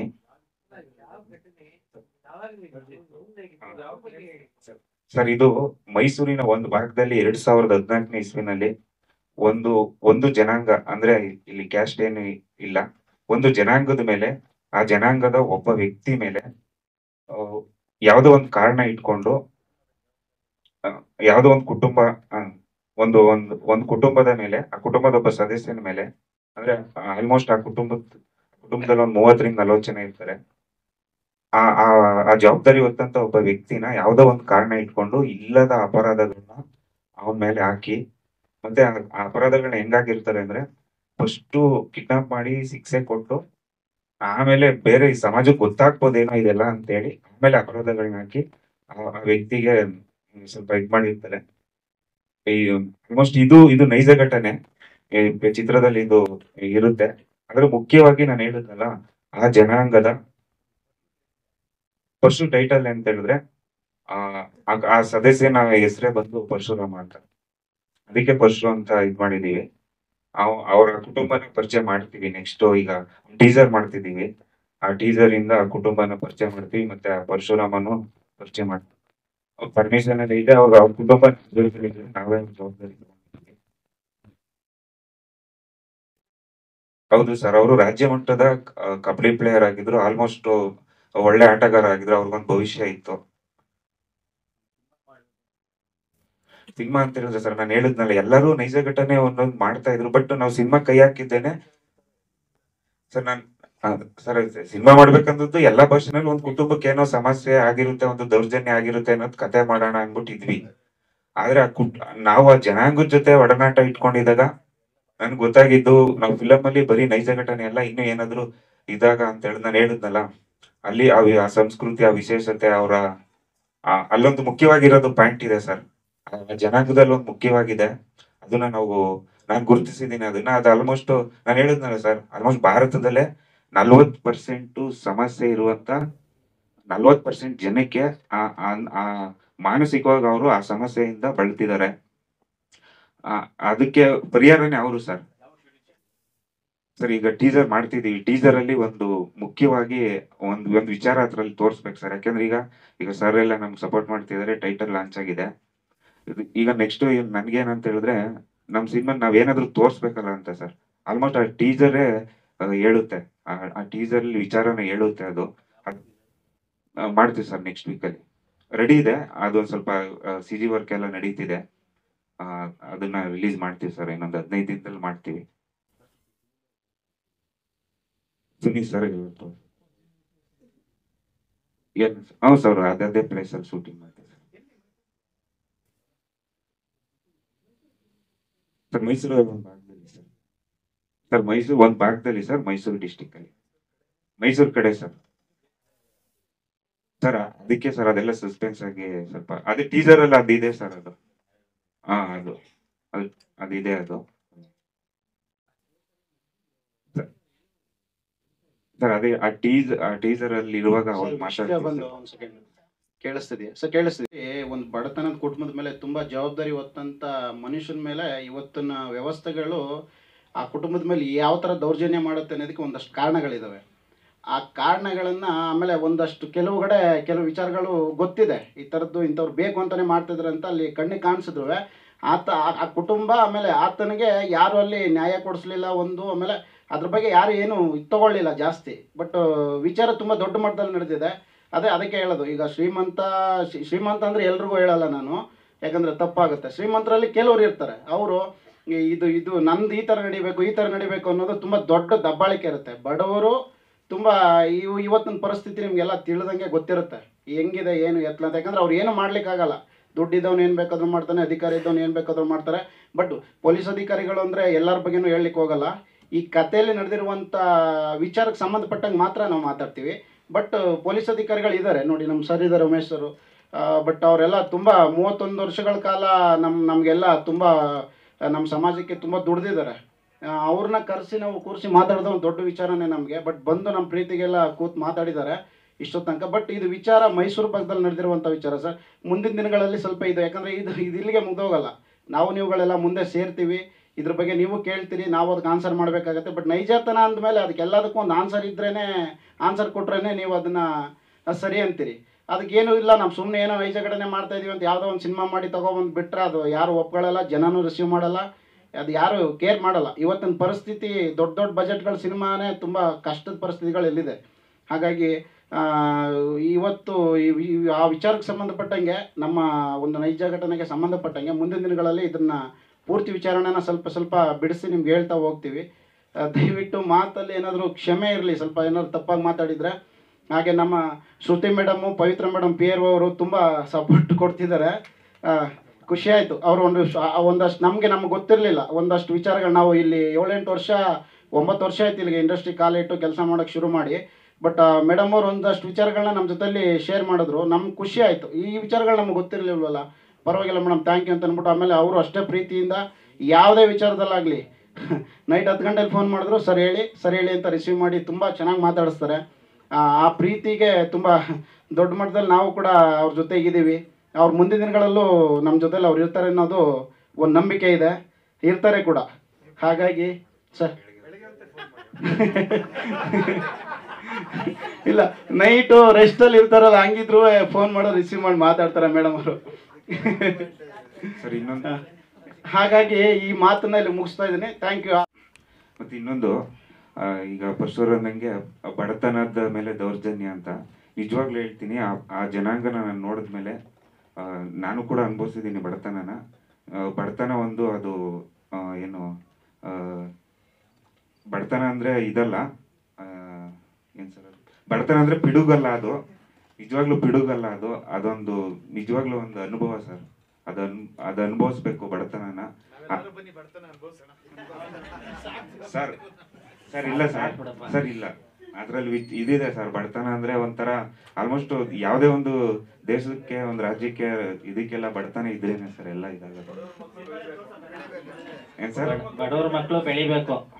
ಸರ್ ಇದು ಮೈಸೂರಿನ ಒಂದು ಭಾಗದಲ್ಲಿ ಎರಡ್ ಸಾವಿರದ ಹದಿನಾಲ್ಕನೇ ಇಸ್ವಿನಲ್ಲಿ ಒಂದು ಒಂದು ಜನಾಂಗ ಅಂದ್ರೆ ಇಲ್ಲಿ ಕ್ಯಾಸ್ಟ್ ಏನು ಇಲ್ಲ ಒಂದು ಜನಾಂಗದ ಮೇಲೆ ಆ ಜನಾಂಗದ ಒಬ್ಬ ವ್ಯಕ್ತಿ ಮೇಲೆ ಆ, ಯಾವುದೋ ಒಂದು ಕಾರಣ ಇಟ್ಕೊಂಡು ಆ, ಯಾವುದೋ ಒಂದು ಕುಟುಂಬ ಆ, ಒಂದು ಒಂದು ಒಂದು ಕುಟುಂಬದ ಮೇಲೆ ಆ ಕುಟುಂಬದ ಒಬ್ಬ ಸದಸ್ಯನ ಮೇಲೆ ಅಂದ್ರೆ ಆಲ್ಮೋಸ್ಟ್ ಆ ಕುಟುಂಬದ ಕುಟುಂಬದಲ್ಲಿ ಒಂದು ಮೂವತ್ತರಿಂದ ನಲವತ್ತು ಜನ ಇರ್ತಾರೆ ಆ ಆ ಆ ಜವಾಬ್ದಾರಿ ಹೊತ್ತಂತ ಒಬ್ಬ ವ್ಯಕ್ತಿನ ಯಾವುದೋ ಒಂದು ಕಾರಣ ಇಟ್ಕೊಂಡು ಇಲ್ಲದ ಅಪರಾಧಗಳನ್ನ ಅವನ ಮೇಲೆ ಹಾಕಿ ಮತ್ತೆ ಆ ಆ ಅಪರಾಧಗಳನ್ನ ಹೆಂಗಾಗಿರ್ತಾರೆ ಅಂದ್ರೆ ಫಸ್ಟು ಕಿಡ್ನಾಪ್ ಮಾಡಿ ಶಿಕ್ಷೆ ಕೊಟ್ಟು ಆಮೇಲೆ ಬೇರೆ ಈ ಸಮಾಜಕ್ಕೆ ಗೊತ್ತಾಗ್ಬೋದೇನೋ ಇದೆಲ್ಲ ಅಂತೇಳಿ ಆಮೇಲೆ ಅಪರಾಧಗಳನ್ನ ಹಾಕಿ ಆ ಆ ವ್ಯಕ್ತಿಗೆ ಹ್ಮ್, ಸ್ವಲ್ಪ ಇದ್ ಮಾಡಿರ್ತಾರೆ ಈ ಆಲ್ಮೋಸ್ಟ್ ಇದು ಇದು ನೈಜ ಘಟನೆ ಈ ಚಿತ್ರದಲ್ಲಿ ಇದು ಇರುತ್ತೆ ಆದ್ರೆ ಮುಖ್ಯವಾಗಿ ನಾನು ಹೇಳಿದ್ನಲ್ಲ ಆ ಜನಾಂಗದ ಪಶು ಟೈಟಲ್ ಅಂತ ಹೇಳಿದ್ರೆ ಆ ಆ- ಆ ಸದಸ್ಯನ ಹೆಸರೇ ಬಂದು ಪರಶುರಾಮ ಅಂತ ಅದಕ್ಕೆ ಪರಶು ಅಂತ ಇದ್ ಮಾಡಿದೀವಿ ಅವ್- ಅವರ ಕುಟುಂಬನ ಪರಿಚಯ ಮಾಡ್ತೀವಿ ನೆಕ್ಸ್ಟ್ ಈಗ ಟೀಸರ್ ಮಾಡ್ತಿದೀವಿ ಆ ಟೀಸರ್ ಇಂದ ಆ ಕುಟುಂಬನ ಪರಿಚಯ ಮಾಡ್ತೀವಿ ಮತ್ತೆ ಆ ಪರಶುರಾಮನು ಪರಿಚಯ ಮಾಡ್ತೀವಿ ಪರ್ಮಿಷನ್ ಎಲ್ಲ ಇದೆ ಅವ್ರ ಅವ್ರ ಕುಟುಂಬ ಜವಾಬ್ದಾರಿ ಇದೆ, ನಾವೇ ಜವಾಬ್ದಾರಿ ತಗೊಂಡಿದ್ದೀವಿ. ಹೌದು ಸರ್ ಅವರು ರಾಜ್ಯ ಮಟ್ಟದ ಆ, ಕಬಡ್ಡಿ ಪ್ಲೇಯರ್ ಆಗಿದ್ರು ಆಲ್ಮೋಸ್ಟ್ ಒಳ್ಳೆ ಆಟಗಾರ ಆಗಿದ್ರು ಅವ್ರಿಗೊಂದು ಭವಿಷ್ಯ ಇತ್ತು ಸಿನಿಮಾ ಅಂತ ಹೇಳಿದ್ರೆ ಸರ್ ನಾನು ಹೇಳಿದ್ನಲ್ಲ ಎಲ್ಲರೂ ನೈಜ ಘಟನೆ ಒಂದೊಂದು ಮಾಡ್ತಾ ಇದ್ರು ಬಟ್ ನಾವು ಸಿನಿಮಾ ಕೈ ಹಾಕಿದ್ದೇನೆ ಸರ್ ನಾನು ಸರ್ ಸಿನಿಮಾ ಮಾಡ್ಬೇಕಂದದ್ದು ಎಲ್ಲಾ ಭಾಷೆನಲ್ಲಿ ಒಂದು ಕುಟುಂಬಕ್ಕೆ ಏನೋ ಸಮಸ್ಯೆ ಆಗಿರುತ್ತೆ ಒಂದು ದೌರ್ಜನ್ಯ ಆಗಿರುತ್ತೆ ಅನ್ನೋದು ಕತೆ ಮಾಡೋಣ ಅನ್ಬಿಟ್ಟಿದ್ವಿ ಆದ್ರೆ ಆ ಕುಟ್ ನಾವು ಆ ಜನಾಂಗದ ಜೊತೆ ಒಡನಾಟ ಇಟ್ಕೊಂಡಿದ್ದಾಗ ನನ್ಗೆ ಗೊತ್ತಾಗಿದ್ದು ನಾವು ಫಿಲಮ್ ಅಲ್ಲಿ ಬರೀ ನೈಜ ಘಟನೆ ಎಲ್ಲ ಇನ್ನೂ ಏನಾದ್ರು ಇದಾಗ ಅಂತ ಹೇಳಿ ನಾನು ಹೇಳಿದ್ನಲ್ಲ ಅಲ್ಲಿ ಆ ವಿ- ಆ ಸಂಸ್ಕೃತಿ ಆ ವಿಶೇಷತೆ ಅವರ ಅಲ್ಲೊಂದು ಮುಖ್ಯವಾಗಿರೋದು ಪಾಯಿಂಟ್ ಇದೆ ಸರ್ ಆ ಜನಾಂಗದಲ್ಲಿ ಒಂದು ಮುಖ್ಯವಾಗಿದೆ ಅದನ್ನ ನಾವು ನಾನು ಗುರುತಿಸಿದ್ದೀನಿ ಅದನ್ನ ಅದು ಆಲ್ಮೋಸ್ಟ್ ನಾನು ಹೇಳಿದ್ನಲ್ಲ ಸರ್ ಆಲ್ಮೋಸ್ಟ್ ಭಾರತದಲ್ಲೇ ನಲ್ವತ್ ಪರ್ಸೆಂಟ್ ಸಮಸ್ಯೆ ಇರುವಂತ ನಲ್ವತ್ ಪರ್ಸೆಂಟ್ ಜನಕ್ಕೆ ಆ ಆ- ಆ ಮಾನಸಿಕವಾಗಿ ಅವರು ಆ ಸಮಸ್ಯೆಯಿಂದ ಬಳಲ್ತಿದ್ದಾರೆ ಆ, ಅದಕ್ಕೆ ಪರಿಹಾರನೇ ಅವರು ಸರ್ ಸರ್ ಈಗ ಟೀಸರ್ ಮಾಡ್ತಿದೀವಿ ಟೀಸರ್ ಅಲ್ಲಿ ಒಂದು ಮುಖ್ಯವಾಗಿ ಒಂದು ಒಂದು ವಿಚಾರ ಅದ್ರಲ್ಲಿ ತೋರಿಸ್ಬೇಕು ಸರ್ ಯಾಕಂದ್ರೆ ಈಗ ಈಗ ಸರ್ ಎಲ್ಲ ನಮ್ಗೆ ಸಪೋರ್ಟ್ ಮಾಡ್ತಿದ್ದಾರೆ ಟೈಟಲ್ ಲಾಂಚ್ ಆಗಿದೆ ಇದು- ಈಗ ನೆಕ್ಸ್ಟ್ ನನ್ಗೇನಂತ ಹೇಳಿದ್ರೆ ನಮ್ ಸಿನಿಮಾ ನಾವೇನಾದ್ರೂ ತೋರ್ಸ್ಬೇಕಲ್ಲ ಅಂತ ಸರ್ ಆಲ್ಮೋಸ್ಟ್ ಆ ಟೀಸರೇ ಹೇಳುತ್ತೆ ಆ- ಆ ಟೀಸರ್ ಅಲ್ಲಿ ವಿಚಾರನ ಹೇಳುತ್ತೆ ಅದು ಅದ್- ಆ, ಮಾಡ್ತೀವಿ ಸರ್ ನೆಕ್ಸ್ಟ್ ವೀಕ್ ಅಲ್ಲಿ ರೆಡಿ ಇದೆ ಅದೊಂದ್ ಸ್ವಲ್ಪ ಸಿ ಜಿ ವರ್ಕ್ ಎಲ್ಲ ನಡೀತಿದೆ ಆ, ಅದನ್ನ ರಿಲೀಸ್ ಮಾಡ್ತೀವಿ ಸರ್ ಇನ್ನೊಂದು ಹದಿನೈದು ದಿನದಲ್ಲಿ ಮಾಡ್ತೀವಿ ಸುನಿ ಸರ್ ಇವತ್ತು ಏನ್ ಹೌದು ಸರ್ ಅದೇ ಪ್ಲೇಸ್ ಅಲ್ಲಿ ಶೂಟಿಂಗ್ ಮಾಡ್ತೀವಿ ಸರ್ ಮೈಸೂರು ಒಂದು ಭಾಗದಲ್ಲಿ ಸರ್ ಸರ್ ಮೈಸೂರು ಒಂದು ಭಾಗದಲ್ಲಿ ಸರ್ ಮೈಸೂರು ಡಿಸ್ಟಿಕ್ ಅಲ್ಲಿ ಮೈಸೂರು ಕಡೆ ಸರ್ ಸರ್ ಅದಕ್ಕೆ ಸರ್ ಅದೆಲ್ಲ ಸಸ್ಪೆನ್ಸ್ ಆಗಿ ಸ್ವಲ್ಪ ಅದೇ ಟೀಸರ್ ಅಲ್ಲಿ ಅದಿದೆ ಸರ್ ಅದು ಹಾ ಅದು ಅದು ಅದಿದೆ ಅದು ಸರ್- ಸರ್ ಅದೇ ಆ ಟೀಸ್ ಆ ಟೀಸರ್ ಅಲ್ಲಿ ಇರುವಾಗ ಅವ್ರು ಸರ್, ವಿಷಯ ಬಂದು ಮಾತಾಡ್ತಾರೆ ಒಂದ್ ಸೆಕೆಂಡ್ ಕೇಳಿಸ್ತಿದೆಯಾ ಸರ್ ಕೇಳಿಸ್ತಿದೆ ಒಂದು ಬಡತನದ ಕುಟುಂಬದ ಮೇಲೆ ತುಂಬಾ ಜವಾಬ್ದಾರಿ ಹೊತ್ತಂತ ಮನುಷ್ಯನ ಮೇಲೆ ಇವತ್ತಿನ ವ್ಯವಸ್ಥೆಗಳು ಆ ಕುಟುಂಬದ ಮೇಲೆ ಯಾವ ತರ ದೌರ್ಜನ್ಯ ಮಾಡುತ್ತೆ ಅನ್ನೋದಕ್ಕೆ ಒಂದಷ್ಟು ಕಾರಣಗಳಿದಾವೆ ಆ ಕಾರಣಗಳನ್ನ ಆಮೇಲೆ ಒಂದಷ್ಟು ಕೆಲವು ಕಡೆ ಕೆಲವು ವಿಚಾರಗಳು ಗೊತ್ತಿದೆ ಈ ಥರದ್ದು ಇಂಥವ್ರು ಬೇಕು ಅಂತಾನೆ ಮಾಡ್ತಿದ್ರು ಅಂತ ಅಲ್ಲಿ ಕಣ್ಣಿಗೆ ಕಾಣಿಸಿದ್ರು ಆತ ಆ- ಆ ಕುಟುಂಬ ಆಮೇಲೆ ಆತನಿಗೆ ಯಾರು ಅಲ್ಲಿ ನ್ಯಾಯ ಕೊಡಿಸ್ಲಿಲ್ಲ ಒಂದು ಆಮೇಲೆ ಅದ್ರ ಬಗ್ಗೆ ಯಾರು ಏನು ಇದ್ ತಗೊಳ್ಳಿಲ್ಲ ಜಾಸ್ತಿ ಬಟ್ ವಿಚಾರ ತುಂಬ ದೊಡ್ಡ ಮಟ್ಟದಲ್ಲಿ ನಡೆದಿದೆ ಅದೇ ಅದಕ್ಕೆ ಹೇಳೋದು ಈಗ ಶ್ರೀಮಂತ ಶ್ರೀ- ಶ್ರೀಮಂತ ಅಂದ್ರೆ ಎಲ್ರಿಗೂ ಹೇಳಲ್ಲ ನಾನು ಯಾಕಂದ್ರೆ ತಪ್ಪಾಗುತ್ತೆ ಶ್ರೀಮಂತರಲ್ಲಿ ಕೆಲವರು ಇರ್ತಾರೆ ಅವರು ಇದು ಇದು ನಂದು ಈ ಥರ ನಡಿಬೇಕು ಈ ಥರ ನಡಿಬೇಕು ಅನ್ನೋದು ತುಂಬ ದೊಡ್ಡ ದಬ್ಬಾಳಿಕೆ ಇರುತ್ತೆ ಬಡವರು ತುಂಬ ಇವು ಇವತ್ತಿನ ಪರಿಸ್ಥಿತಿ ನಿಮಗೆಲ್ಲ ತಿಳಿದಂಗೆ ಗೊತ್ತಿರುತ್ತೆ ಹೆಂಗಿದೆ ಏನು ಎತ್ತಲ ಅಂತ ಯಾಕಂದ್ರೆ ಅವ್ರು ಏನು ಮಾಡ್ಲಿಕ್ಕಾಗಲ್ಲ ದುಡ್ಡಿದ್ದವ್ನು ಏನು ಬೇಕಾದ್ರೂ ಮಾಡ್ತಾನೆ ಅಧಿಕಾರಿ ಇದ್ದವ್ನು ಏನು ಬೇಕಾದ್ರೂ ಮಾಡ್ತಾರೆ ಬಟ್ ಪೊಲೀಸ್ ಅಧಿಕಾರಿಗಳು ಅಂದರೆ ಎಲ್ಲರ ಬಗ್ಗೆನೂ ಹೇಳಲಿಕ್ಕೆ ಹೋಗಲ್ಲ ಈ ಕಥೆಯಲ್ಲಿ ನಡೆದಿರುವಂಥ ವಿಚಾರಕ್ಕೆ ಸಂಬಂಧಪಟ್ಟಂಗೆ ಮಾತ್ರ ನಾವು ಮಾತಾಡ್ತೀವಿ ಬಟ್ ಪೊಲೀಸ್ ಅಧಿಕಾರಿಗಳು ಇದ್ದಾರೆ ನೋಡಿ ನಮ್ಮ ಸರ್ ಇದ್ದಾರೆ ಉಮೇಶ್ ಸರು ಬಟ್ ಅವರೆಲ್ಲ ತುಂಬ ಮೂವತ್ತೊಂದು ವರ್ಷಗಳ ಕಾಲ ನಮ್ಮ ನಮಗೆಲ್ಲ ತುಂಬ ನಮ್ಮ ಸಮಾಜಕ್ಕೆ ತುಂಬ ದುಡ್ದಿದ್ದಾರೆ ಅವ್ರನ್ನ ಕರೆಸಿ ನಾವು ಕೂರಿಸಿ ಮಾತಾಡೋದು ಒಂದು ದೊಡ್ಡ ವಿಚಾರನೇ ನಮಗೆ ಬಟ್ ಬಂದು ನಮ್ಮ ಪ್ರೀತಿಗೆಲ್ಲ ಕೂತ್ ಮಾತಾಡಿದ್ದಾರೆ ಇಷ್ಟೊತ್ತು ತನಕ ಬಟ್ ಇದು ವಿಚಾರ ಮೈಸೂರು ಭಾಗದಲ್ಲಿ ನಡೆದಿರುವಂಥ ವಿಚಾರ ಸರ್ ಮುಂದಿನ ದಿನಗಳಲ್ಲಿ ಸ್ವಲ್ಪ ಇದು ಯಾಕಂದರೆ ಇದು ಇದು ಇಲ್ಲಿಗೆ ಮುಗ್ದೋಗಲ್ಲ ನಾವು ನೀವುಗಳೆಲ್ಲ ಮುಂದೆ ಸೇರ್ತೀವಿ ಇದ್ರ ಬಗ್ಗೆ ನೀವು ಕೇಳ್ತೀರಿ ನಾವು ಅದಕ್ಕೆ ಆನ್ಸರ್ ಮಾಡಬೇಕಾಗತ್ತೆ ಬಟ್ ನೈಜತನ ಅಂದಮೇಲೆ ಅದಕ್ಕೆ ಎಲ್ಲದಕ್ಕೂ ಒಂದು ಆನ್ಸರ್ ಇದ್ರೇ ಆನ್ಸರ್ ಕೊಟ್ರೇ ನೀವು ಅದನ್ನು ಸರಿ ಅಂತೀರಿ ಅದಕ್ಕೇನು ಇಲ್ಲ ನಾವು ಸುಮ್ಮನೆ ಏನೋ ನೈಜ ಘಟನೆ ಮಾಡ್ತಾ ಇದೀವಿ ಅಂತ ಯಾವುದೋ ಒಂದು ಸಿನಿಮಾ ಮಾಡಿ ತಗೊಬಂದು ಬಿಟ್ರೆ ಅದು ಯಾರು ಒಪ್ಕೊಳ್ಳಲ್ಲ ಜನನೂ ರಿಸೀವ್ ಮಾಡಲ್ಲ ಅದು ಯಾರು ಕೇರ್ ಮಾಡಲ್ಲ ಇವತ್ತಿನ ಪರಿಸ್ಥಿತಿ ದೊಡ್ಡ ದೊಡ್ಡ ಬಜೆಟ್ಗಳ ಸಿನಿಮಾನೇ ತುಂಬ ಕಷ್ಟದ ಪರಿಸ್ಥಿತಿಗಳು ಎಲ್ಲಿದೆ ಹಾಗಾಗಿ ಆ, ಇವತ್ತು ಈ- ಈ- ಆ ವಿಚಾರಕ್ಕೆ ಸಂಬಂಧಪಟ್ಟಂಗೆ ನಮ್ಮ ಒಂದು ನೈಜ ಘಟನೆಗೆ ಸಂಬಂಧಪಟ್ಟಂಗೆ ಮುಂದಿನ ದಿನಗಳಲ್ಲಿ ಇದನ್ನ ಪೂರ್ತಿ ವಿಚಾರಣೆನ ಸ್ವಲ್ಪ ಸ್ವಲ್ಪ ಬಿಡಿಸಿ ನಿಮ್ಗೆ ಹೇಳ್ತಾ ಹೋಗ್ತೀವಿ ಆ, ದಯವಿಟ್ಟು ಮಾತಲ್ಲಿ ಏನಾದರೂ ಕ್ಷಮೆ ಇರಲಿ ಸ್ವಲ್ಪ ಏನಾದ್ರು ತಪ್ಪಾಗಿ ಮಾತಾಡಿದರೆ ಹಾಗೆ ನಮ್ಮ Shruti madam Pavithra madam P R ಅವರು ತುಂಬ ಸಪೋರ್ಟ್ ಕೊಡ್ತಿದ್ದಾರೆ ಆ, ಖುಷಿ ಆಯಿತು ಅವರು ಒಂದು ಶ- ಆ ಒಂದಷ್ಟು ನಮಗೆ ನಮ್ಗೆ ಗೊತ್ತಿರಲಿಲ್ಲ ಒಂದಷ್ಟು ವಿಚಾರಗಳು ನಾವು ಇಲ್ಲಿ ಏಳೆಂಟು ವರ್ಷ ಒಂಬತ್ತು ವರ್ಷ ಆಯ್ತು ಇಲ್ಲಿಗೆ ಇಂಡಸ್ಟ್ರಿ ಕಾಲಿಟ್ಟು ಕೆಲಸ ಮಾಡೋಕ್ಕೆ ಶುರು ಮಾಡಿ ಬಟ್ ಮೇಡಮ್ ಅವ್ರು ಒಂದಷ್ಟು ವಿಚಾರಗಳನ್ನ ನಮ್ಮ ಜೊತೆಲಿ ಶೇರ್ ಮಾಡಿದ್ರು ನಮ್ಗೆ ಖುಷಿ ಆಯಿತು ಈ ವಿಚಾರಗಳು ನಮ್ಗೆ ಗೊತ್ತಿರಲಿಲ್ವಲ್ಲ ಪರವಾಗಿಲ್ಲ ಮೇಡಮ್ ಥ್ಯಾಂಕ್ ಯು ಅಂತ ಅಂದ್ಬಿಟ್ಟು ಆಮೇಲೆ ಅವರು ಅಷ್ಟೇ ಪ್ರೀತಿಯಿಂದ ಯಾವುದೇ ವಿಚಾರದಲ್ಲಾಗಲಿ ನೈಟ್ ಹತ್ತು ಗಂಟೆಲಿ ಫೋನ್ ಮಾಡಿದ್ರು ಸರ್ ಹೇಳಿ ಸರ್ ಹೇಳಿ ಅಂತ ರಿಸೀವ್ ಮಾಡಿ ತುಂಬ ಚೆನ್ನಾಗಿ ಮಾತಾಡಿಸ್ತಾರೆ ಆ ಆ ಪ್ರೀತಿಗೆ ತುಂಬ ದೊಡ್ಡ ಮಟ್ಟದಲ್ಲಿ ನಾವು ಕೂಡ ಅವ್ರ ಜೊತೆಗಿದ್ದೀವಿ ಅವ್ರ ಮುಂದಿನ ದಿನಗಳಲ್ಲೂ ನಮ್ಮ ಜೊತೆಲಿ ಅವ್ರು ಇರ್ತಾರೆ ಅನ್ನೋದು ಒಂದು ನಂಬಿಕೆ ಇದೆ ಇರ್ತಾರೆ ಕೂಡ ಹಾಗಾಗಿ ಸರ್ ಇಲ್ಲ ನೈಟು ರೆಸ್ಟಲ್ಲಿ ಇರ್ತಾರಲ್ಲ ಹಂಗಿದ್ರು ಫೋನ್ ಮಾಡೋ ರಿಸೀವ್ ಮಾಡಿ ಮಾತಾಡ್ತಾರೆ ಮೇಡಮ್ ಅವರು ಸರ್ ಇನ್ನೊಂದು ಹಾಗಾಗಿ ಈ ಮಾತನ್ನ ಇಲ್ಲಿ ಮುಗಿಸ್ತಾ ಇದ್ದೀನಿ ಥ್ಯಾಂಕ್ ಯು ಮತ್ತೆ ಇನ್ನೊಂದು ಆ, ಈಗ ಪರಶುರಂದಂಗೆ ಬಡತನದ ಮೇಲೆ ದೌರ್ಜನ್ಯ ಅಂತ ನಿಜವಾಗ್ಲೂ ಹೇಳ್ತೀನಿ ಆ ಆ ಜನಾಂಗನ ನಾನು ನೋಡಿದ್ಮೇಲೆ ಆ, ನಾನು ಕೂಡ ಅನುಭವಿಸಿದ್ದೀನಿ ಬಡತನನ ಆ, ಬಡತನ ಒಂದು ಅದು ಆ, ಏನು ಆ, ಬಡತನ ಅಂದ್ರೆ ಇದಲ್ಲ ಆ, ಏನ್ ಸರ್ ಅದು? ಬಡತನ ಅಂದ್ರೆ ಪಿಡುಗಲ್ಲ ಅದು ನಿಜವಾಗ್ಲೂ ಪಿಡುಗಲ್ಲ ಅದು ಅದೊಂದು ನಿಜವಾಗ್ಲೂ ಒಂದು ಅನುಭವ ಸರ್ ಅದನ್ ಅದು ಅನುಭವಿಸ್ಬೇಕು ಬಡತನನ ಆ- ಸರ್ ಸರ್ ಇಲ್ಲ ಸರ್ ಸರ್ ಇಲ್ಲ ಅದ್ರಲ್ಲಿ ವಿಚ್- ಇದಿದೆ ಸರ್ ಬಡತನ ಅಂದ್ರೆ ಒಂಥರ ಆಲ್ಮೋಸ್ಟ್ ಯಾವುದೇ ಒಂದು ದೇಶಕ್ಕೆ ಒಂದು ರಾಜ್ಯಕ್ಕೆ ಇದಕ್ಕೆಲ್ಲ ಬಡತನ ಇದ್ರೇನೆ ಸರ್ ಎಲ್ಲ ಇದಾಗೋದು ಏನ್ ಸರ್ ಬಡವ್ರ ಮಕ್ಕಳು ಬೆಳಿಬೇಕು